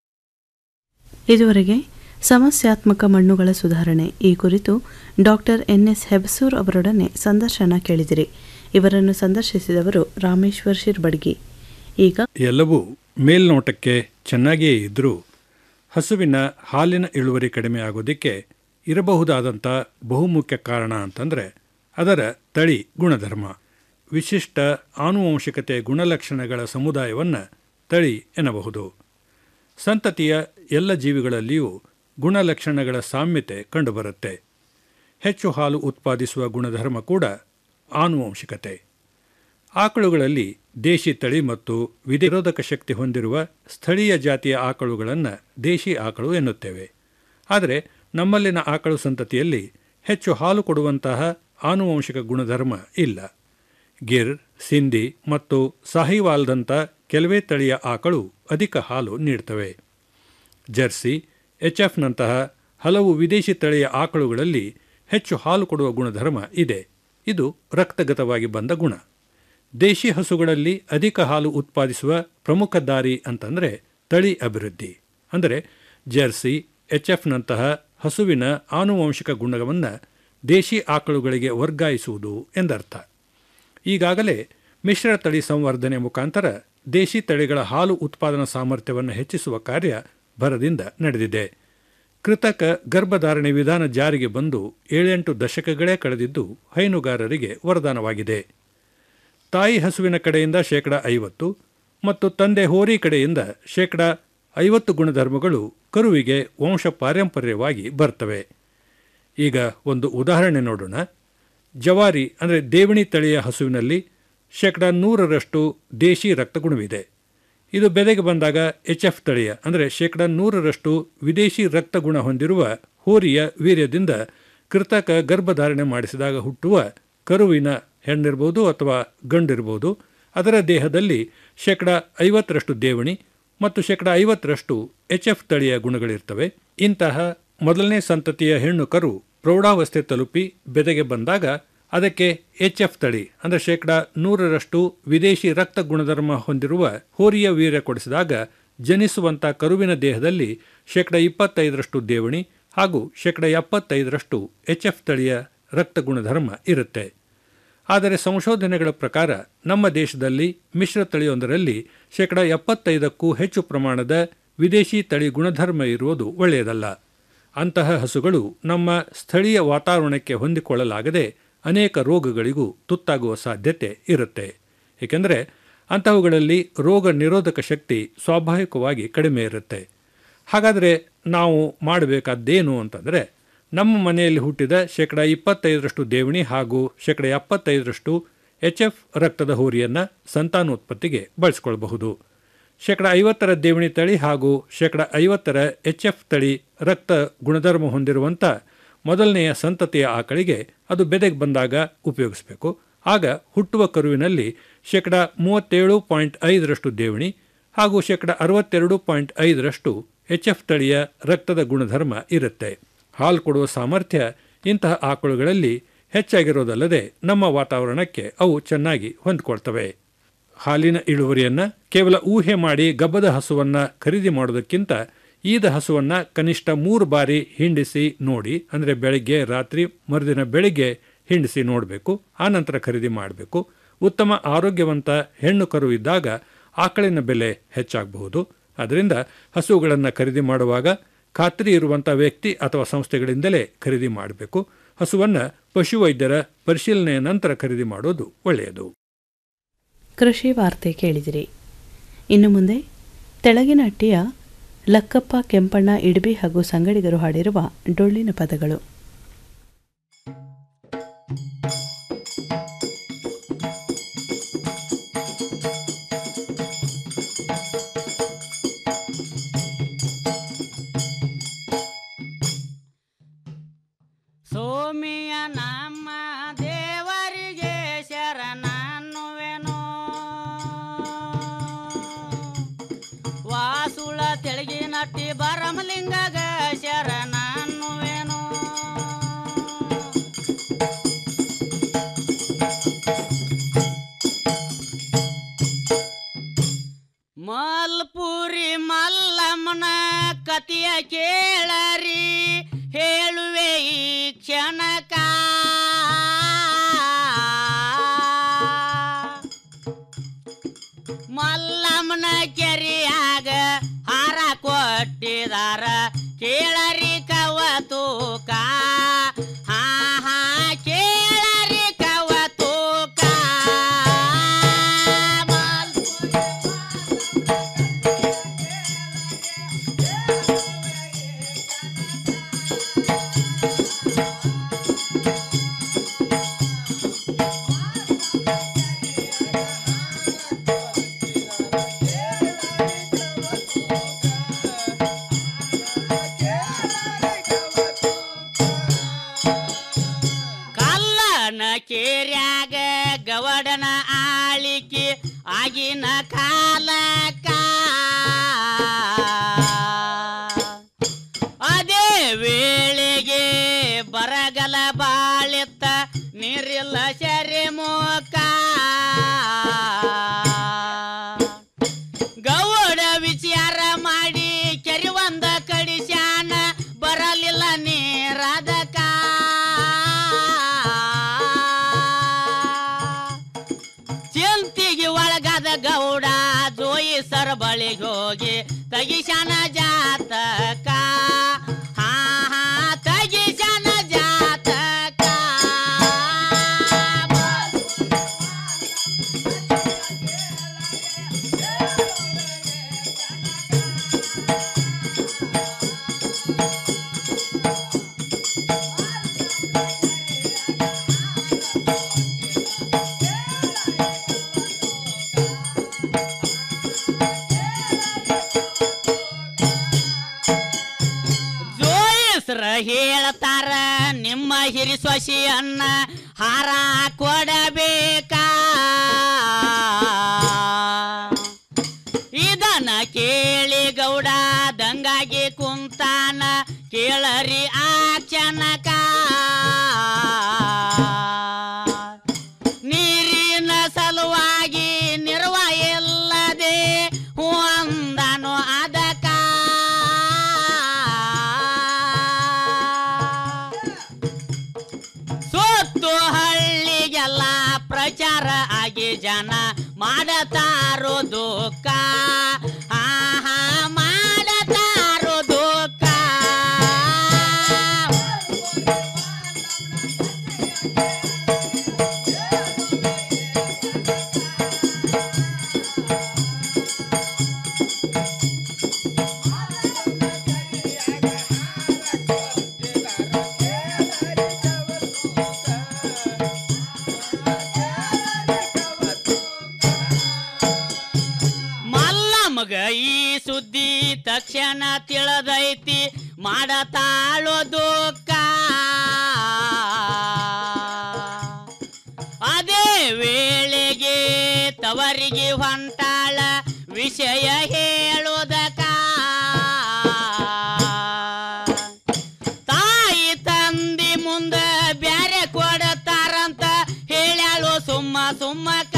ಇದುವರೆಗೆ ಸಮಸ್ಯಾತ್ಮಕ ಮಣ್ಣುಗಳ ಸುಧಾರಣೆ ಈ ಕುರಿತು ಡಾಕ್ಟರ್ ಎನ್ ಎಸ್ ಹೆಬಸೂರ್ ಅವರೊಡನೆ ಸಂದರ್ಶನ ಕೇಳಿದಿರಿ ಇವರನ್ನು ಸಂದರ್ಶಿಸಿದವರು ರಾಮೇಶ್ವರ್ ಶಿರ್ಬಡ್ಗಿ ಈಗ ಎಲ್ಲವೂ ಮೇಲ್ನೋಟಕ್ಕೆ ಚೆನ್ನಾಗಿಯೇ ಇದ್ದರೂ ಹಸುವಿನ ಹಾಲಿನ ಇಳುವರಿ ಕಡಿಮೆ ಆಗೋದಕ್ಕೆ ಇರಬಹುದಾದಂಥ ಬಹುಮುಖ್ಯ ಕಾರಣ ಅಂತಂದರೆ ಅದರ ತಳಿ ಗುಣಧರ್ಮ ವಿಶಿಷ್ಟ ಆನುವಂಶಿಕತೆ ಗುಣಲಕ್ಷಣಗಳ ಸಮುದಾಯವನ್ನು ತಳಿ ಎನ್ನಬಹುದು ಸಂತತಿಯ ಎಲ್ಲ ಜೀವಿಗಳಲ್ಲಿಯೂ ಗುಣಲಕ್ಷಣಗಳ ಸಾಮ್ಯತೆ ಕಂಡುಬರುತ್ತೆ ಹೆಚ್ಚು ಹಾಲು ಉತ್ಪಾದಿಸುವ ಗುಣಧರ್ಮ ಕೂಡ ಆನುವಂಶಿಕತೆ ಆಕಳುಗಳಲ್ಲಿ ದೇಶಿ ತಳಿ ಮತ್ತು ವಿಧಿರೋಧಕ ಶಕ್ತಿ ಹೊಂದಿರುವ ಸ್ಥಳೀಯ ಜಾತಿಯ ಆಕಳುಗಳನ್ನು ದೇಶಿ ಆಕಳು ಎನ್ನುತ್ತೇವೆ ಆದರೆ ನಮ್ಮಲ್ಲಿನ ಆಕಳು ಸಂತತಿಯಲ್ಲಿ ಹೆಚ್ಚು ಹಾಲು ಕೊಡುವಂತಹ ಆನುವಂಶಿಕ ಗುಣಧರ್ಮ ಇಲ್ಲ ಗಿರ್ ಸಿಂಧಿ ಮತ್ತು ಸಾಹಿವಾಲ್ದಂಥ ಕೆಲವೇ ತಳಿಯ ಆಕಳು ಅಧಿಕ ಹಾಲು ನೀಡ್ತವೆ ಜರ್ಸಿ ಎಚ್ ಎಫ್ನಂತಹ ಹಲವು ವಿದೇಶಿ ತಳಿಯ ಆಕಳುಗಳಲ್ಲಿ ಹೆಚ್ಚು ಹಾಲು ಕೊಡುವ ಗುಣಧರ್ಮ ಇದೆ ಇದು ರಕ್ತಗತವಾಗಿ ಬಂದ ಗುಣ ದೇಶಿ ಹಸುಗಳಲ್ಲಿ ಅಧಿಕ ಹಾಲು ಉತ್ಪಾದಿಸುವ ಪ್ರಮುಖ ದಾರಿ ಅಂತಂದರೆ ತಳಿ ಅಭಿವೃದ್ಧಿ ಅಂದರೆ ಜೆರ್ಸಿ ಎಚ್ ಎಫ್ನಂತಹ ಹಸುವಿನ ಆನುವಂಶಿಕ ಗುಣವನ್ನು ದೇಶಿ ಆಕಳುಗಳಿಗೆ ವರ್ಗಾಯಿಸುವುದು ಎಂದರ್ಥ ಈಗಾಗಲೇ ಮಿಶ್ರ ತಳಿ ಸಂವರ್ಧನೆ ಮುಖಾಂತರ ದೇಶಿ ತಳಿಗಳ ಹಾಲು ಉತ್ಪಾದನಾ ಸಾಮರ್ಥ್ಯವನ್ನು ಹೆಚ್ಚಿಸುವ ಕಾರ್ಯ ಭರದಿಂದ ನಡೆದಿದೆ ಕೃತಕ ಗರ್ಭಧಾರಣೆ ವಿಧಾನ ಜಾರಿಗೆ ಬಂದು ಏಳೆಂಟು ದಶಕಗಳೇ ಕಳೆದಿದ್ದು ಹೈನುಗಾರರಿಗೆ ವರದಾನವಾಗಿದೆ ತಾಯಿ ಹಸುವಿನ ಕಡೆಯಿಂದ ಶೇಕಡ ಐವತ್ತು ಮತ್ತು ತಂದೆ ಹೋರಿ ಕಡೆಯಿಂದ ಶೇಕಡ ಐವತ್ತು ಗುಣಧರ್ಮಗಳು ಕರುವಿಗೆ ವಂಶ ಪಾರಂಪರ್ಯವಾಗಿ ಬರ್ತವೆ ಈಗ ಒಂದು ಉದಾಹರಣೆ ನೋಡೋಣ ಜವಾರಿ ಅಂದರೆ ದೇವಣಿ ತಳಿಯ ಹಸುವಿನಲ್ಲಿ ಶೇಕಡ ನೂರರಷ್ಟು ದೇಶಿ ರಕ್ತಗುಣವಿದೆ ಇದು ಬೆಲೆಗೆ ಬಂದಾಗ ಎಚ್ ಎಫ್ ತಳಿಯ ಅಂದರೆ ಶೇಕಡ ನೂರರಷ್ಟು ವಿದೇಶಿ ರಕ್ತಗುಣ ಹೊಂದಿರುವ ಹೋರಿಯ ವೀರ್ಯದಿಂದ ಕೃತಕ ಗರ್ಭಧಾರಣೆ ಮಾಡಿಸಿದಾಗ ಹುಟ್ಟುವ ಕರುವಿನ ಹೆಣ್ಣಿರ್ಬೋದು ಅಥವಾ ಗಂಡಿರ್ಬೋದು ಅದರ ದೇಹದಲ್ಲಿ ಶೇಕಡ ಐವತ್ತರಷ್ಟು ದೇವಣಿ ಮತ್ತು ಶೇಕಡ ಐವತ್ತರಷ್ಟು ಎಚ್ ಎಫ್ ತಳಿಯ ಗುಣಗಳಿರ್ತವೆ ಇಂತಹ ಮೊದಲನೇ ಸಂತತಿಯ ಹೆಣ್ಣು ಕರು ಪ್ರೌಢಾವಸ್ಥೆ ತಲುಪಿ ಬೆದೆಗೆ ಬಂದಾಗ ಅದಕ್ಕೆ ಎಚ್ ಎಫ್ ತಳಿ ಅಂದರೆ ಶೇಕಡ ನೂರರಷ್ಟು ವಿದೇಶಿ ರಕ್ತ ಗುಣಧರ್ಮ ಹೊಂದಿರುವ ಹೋರಿಯ ವೀರ್ಯ ಕೊಡಿಸಿದಾಗ ಜನಿಸುವಂಥ ಕರುವಿನ ದೇಹದಲ್ಲಿ ಶೇಕಡ ಇಪ್ಪತ್ತೈದರಷ್ಟು ದೇವಣಿ ಹಾಗೂ ಶೇಕಡ ಎಪ್ಪತ್ತೈದರಷ್ಟು ಎಚ್ ಎಫ್ ತಳಿಯ ರಕ್ತ ಗುಣಧರ್ಮ ಇರುತ್ತೆ ಆದರೆ ಸಂಶೋಧನೆಗಳ ಪ್ರಕಾರ ನಮ್ಮ ದೇಶದಲ್ಲಿ ಮಿಶ್ರ ತಳಿಯೊಂದರಲ್ಲಿ ಶೇಕಡ ಎಪ್ಪತ್ತೈದಕ್ಕೂ ಹೆಚ್ಚು ಪ್ರಮಾಣದ ವಿದೇಶಿ ತಳಿ ಗುಣಧರ್ಮ ಇರುವುದು ಒಳ್ಳೆಯದಲ್ಲ ಅಂತಹ ಹಸುಗಳು ನಮ್ಮ ಸ್ಥಳೀಯ ವಾತಾವರಣಕ್ಕೆ ಹೊಂದಿಕೊಳ್ಳಲಾಗದೆ ಅನೇಕ ರೋಗಗಳಿಗೂ ತುತ್ತಾಗುವ ಸಾಧ್ಯತೆ ಇರುತ್ತೆ ಏಕೆಂದರೆ ಅಂತಹವುಗಳಲ್ಲಿ ರೋಗ ನಿರೋಧಕ ಶಕ್ತಿ ಸ್ವಾಭಾವಿಕವಾಗಿ ಕಡಿಮೆ ಇರುತ್ತೆ ಹಾಗಾದರೆ ನಾವು ಮಾಡಬೇಕಾದ್ದೇನು ಅಂತಂದರೆ ನಮ್ಮ ಮನೆಯಲ್ಲಿ ಹುಟ್ಟಿದ ಶೇಕಡ ಇಪ್ಪತ್ತೈದರಷ್ಟು ದೇವಣಿ ಹಾಗೂ ಶೇಕಡ ಎಪ್ಪತ್ತೈದರಷ್ಟು ಎಚ್ ಎಫ್ ರಕ್ತದ ಹೋರಿಯನ್ನು ಸಂತಾನೋತ್ಪತ್ತಿಗೆ ಬಳಸಿಕೊಳ್ಳಬಹುದು ಶೇಕಡ ಐವತ್ತರ ದೇವಣಿ ತಳಿ ಹಾಗೂ ಶೇಕಡ ಐವತ್ತರ ಎಚ್ ಎಫ್ ತಳಿ ರಕ್ತ ಗುಣಧರ್ಮ ಹೊಂದಿರುವಂಥ ಮೊದಲನೆಯ ಸಂತತಿಯ ಆಕಳಿಗೆ ಅದು ಬೆದೆಗೆ ಬಂದಾಗ ಉಪಯೋಗಿಸಬೇಕು ಆಗ ಹುಟ್ಟುವ ಕರುವಿನಲ್ಲಿ ಶೇಕಡ ಮೂವತ್ತೇಳು ಪಾಯಿಂಟ್ ಐದರಷ್ಟು ದೇವಣಿ ಹಾಗೂ ಶೇಕಡ ಅರವತ್ತೆರಡು ಪಾಯಿಂಟ್ ಐದರಷ್ಟು ಎಚ್ ಎಫ್ ತಳಿಯ ರಕ್ತದ ಗುಣಧರ್ಮ ಇರುತ್ತೆ ಹಾಲು ಕೊಡುವ ಸಾಮರ್ಥ್ಯ ಇಂತಹ ಆಕಳುಗಳಲ್ಲಿ ಹೆಚ್ಚಾಗಿರೋದಲ್ಲದೆ ನಮ್ಮ ವಾತಾವರಣಕ್ಕೆ ಅವು ಚೆನ್ನಾಗಿ ಹೊಂದಿಕೊಳ್ತವೆ ಹಾಲಿನ ಇಳುವರಿಯನ್ನು ಕೇವಲ ಊಹೆ ಮಾಡಿ ಗಬ್ಬದ ಹಸುವನ್ನು ಖರೀದಿ ಮಾಡೋದಕ್ಕಿಂತ ಈದ ಹಸುವನ್ನು ಕನಿಷ್ಠ ಮೂರು ಬಾರಿ ಹಿಂಡಿಸಿ ನೋಡಿ ಅಂದರೆ ಬೆಳಗ್ಗೆ ರಾತ್ರಿ ಮರುದಿನ ಬೆಳಿಗ್ಗೆ ಹಿಂಡಿಸಿ ನೋಡಬೇಕು ಆನಂತರ ಖರೀದಿ ಮಾಡಬೇಕು ಉತ್ತಮ ಆರೋಗ್ಯವಂತ ಹೆಣ್ಣು ಕರು ಇದ್ದಾಗ ಆಕಳಿನ ಬೆಲೆ ಹೆಚ್ಚಾಗಬಹುದು ಅದರಿಂದ ಹಸುಗಳನ್ನು ಖರೀದಿ ಮಾಡುವಾಗ ಖಾತ್ರಿ ಇರುವಂಥ ವ್ಯಕ್ತಿ ಅಥವಾ ಸಂಸ್ಥೆಗಳಿಂದಲೇ ಖರೀದಿ ಮಾಡಬೇಕು ಹಸುವನ್ನು ಪಶುವೈದ್ಯರ ಪರಿಶೀಲನೆಯ ನಂತರ ಖರೀದಿ ಮಾಡೋದು ಒಳ್ಳೆಯದು ಕೃಷಿ ವಾರ್ತೆ ಕೇಳಿದಿರಿ ಇನ್ನು ಮುಂದೆ ತೆಳಗಿನಟ್ಟಿಯ ಲಕ್ಕಪ್ಪ ಕೆಂಪಣ್ಣ ಇಡ್ಬಿ ಹಾಗೂ ಸಂಗಡಿಗರು ಹಾಡಿರುವ ಡೊಳ್ಳಿನ ಪದಗಳು ಸೋಮಿಯ ನಮ್ಮ ದೇವರಿಗೆ ಶರಣನ್ನುವೆನು ವಾಸುಳ ತೆಳಗಿನಟ್ಟಿ ಬರಮಲಿಂಗಗ ಶರಣನ್ನುವೆನು ಮಲ್ಪುರಿ ಮಲ್ಲಮ್ಮನ ಕತಿಯ ಕೇಳರಿ ಹೇಳುವೆ ಈ ಕ್ಷಣಕ ಮಲ್ಲಮ್ಮನ ಕೆರಿಯಾಗ ಹಾರ ಕೊಟ್ಟಿದಾರ ಕೇಳರಿ ಕವತೂಕ ಹಾ ಹಾ ಕೇಳರಿ ಕವತೂಕ ಕಲ್ಲನ ಕೇರ್ಯಾಗ ಗವಡನ ಆಳಿಕೆ ಆಗಿನ ಕಾಲಕ ಅದೇ ವೇ ಇಲ್ಲ ಶರಿ ಮೋಕ ಗೌಡ ವಿಚಾರ ಮಾಡಿ ಕೆರೆ ಒಂದ ಕಡಿಸ್ಯಾನ ಬರಲಿಲ್ಲ ನೀರದಕ ಚಿಂತಿಗೆ ಒಳಗಾದ ಗೌಡ ಜೋಯಿ ಸರ್ ಬಳಿಗೆ ಹೋಗಿ ತಗಿಶಾನ ಜಾತಕ ಹಾ ಹಾ ತಗಿಶಾನ ಜಾತಕ ಜೋಯಿಸ್ರ ಹೇಳ್ತಾರ ನಿಮ್ಮ ಹಿರಿ ಸೊಸಿಯನ್ನ ಹಾರ ಕೊಡಬೇಕಾ ಇದನ್ನ ಕೇಳಿ ಗೌಡ ದಂಗಾಗಿ ಕುಂತಾನ ಕೇಳರಿ ಆ ಕ್ಷಣಕ ನೀರಿನ ಸಲುವಾಗಿ ನಿರ್ವ ಇಲ್ಲದೆ ಹೂ ಅಂದನು ಅದಕ ಸುತ್ತು ಹಳ್ಳಿಗೆಲ್ಲ ಪ್ರಚಾರ ಆಗಿ ಜನ ಮಾಡತಾರೋ ದುಃಖ ಆಹಾ ಮಾಡತಾರೋ ದುಃಖ ಮಲ್ಲಮ್ಮಗ ಈ ಸುದ್ದಿ ತಕ್ಷಣ ತಿಳಿದೈತಿ ಮಾಡತಾಳೋ ದುಃಖ ಅದೇ ವೇಳೆಗೆ ತವರಿಗೆ ಹೊಂಟಾಳ ವಿಷಯ ಹೇಳೋದಕ ತಾಯಿ ತಂದಿ ಮುಂದ ಬ್ಯಾರೆ ಕೊಡತಾರಂತ ಹೇಳ್ಯಾಳು ಸುಮ್ಮ ಸುಮ್ಮಕ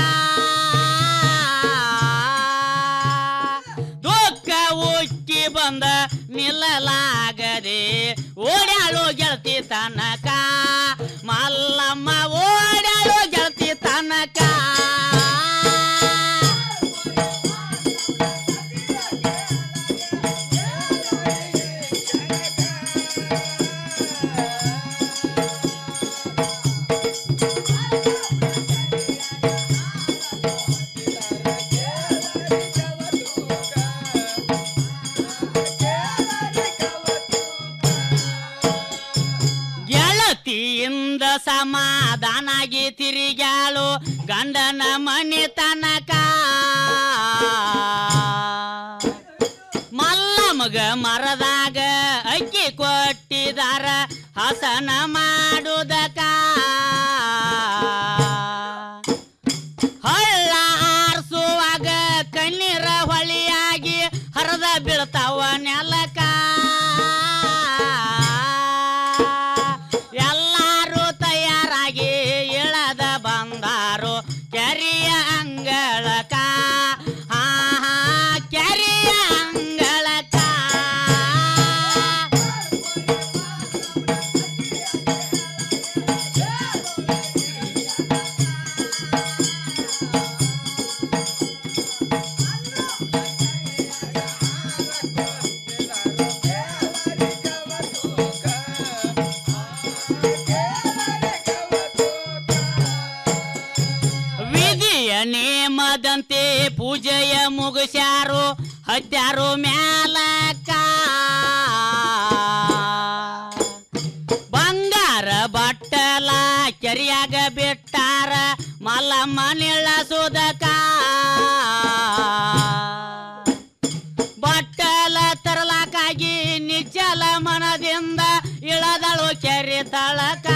ದುಃಖ ಉಕ್ಕಿ ಬಂದ ನಿಲ್ಲಲಾಗದೆ ಓಡ್ಯಾಳು ಗೆಳತಿ ತನಕ ಮಲ್ಲಮ್ಮ ಓಡ್ಯಾಳು ಗೆಳತಿ ತನಕ ಗೆಳತಿಯಿಂದ ಸಮಾಧಾನಾಗಿ ತಿರುಗ್ಯಾಳು ಗಂಡನ ಮನೆ ತನಕ ಮಲ್ಲಮಗ ಮರದಾಗ ಅಕ್ಕಿ ಕೊಟ್ಟಿದಾರ ಹಸನ ಮಾಡುದಕ ಹಳ್ಳ ಆರ್ಸುವಾಗ ಕಣ್ಣೀರ ಹೊಳಿಯಾಗಿ ಹರದ ಬೀಳ್ತಾವ ನೆಲಕ ಎಲ್ಲಾರು ತಯಾರಾಗಿ ಇಳದ ಬಂದಾರು ಕೆರಿಯ ಅಂಗಳಕ ಹಾ ಹಾ ಕೆರಿಯ ಅಂಗಳಕ ವಿಧಿಯ ನೇಮದಂತೆ ಪೂಜೆಯ ಮುಗಿಸ್ಯಾರು ಹತ್ಯಾರು ಮ್ಯಾಲಕ ಬಂಗಾರ ಬಟ್ಟಲ ಕೆರಿಯಾಗ ಬಿಟ್ಟಾರ ಮಲ್ಲಮ್ಮ ನಿಳ್ಳಸುದಕ ಬಟ್ಟಲ ತರಲಾಕಾಗಿ ನಿಚ್ಚಲ ಮನದಿಂದ ಇಳದಳು ಕೆರೆ ತಳಕ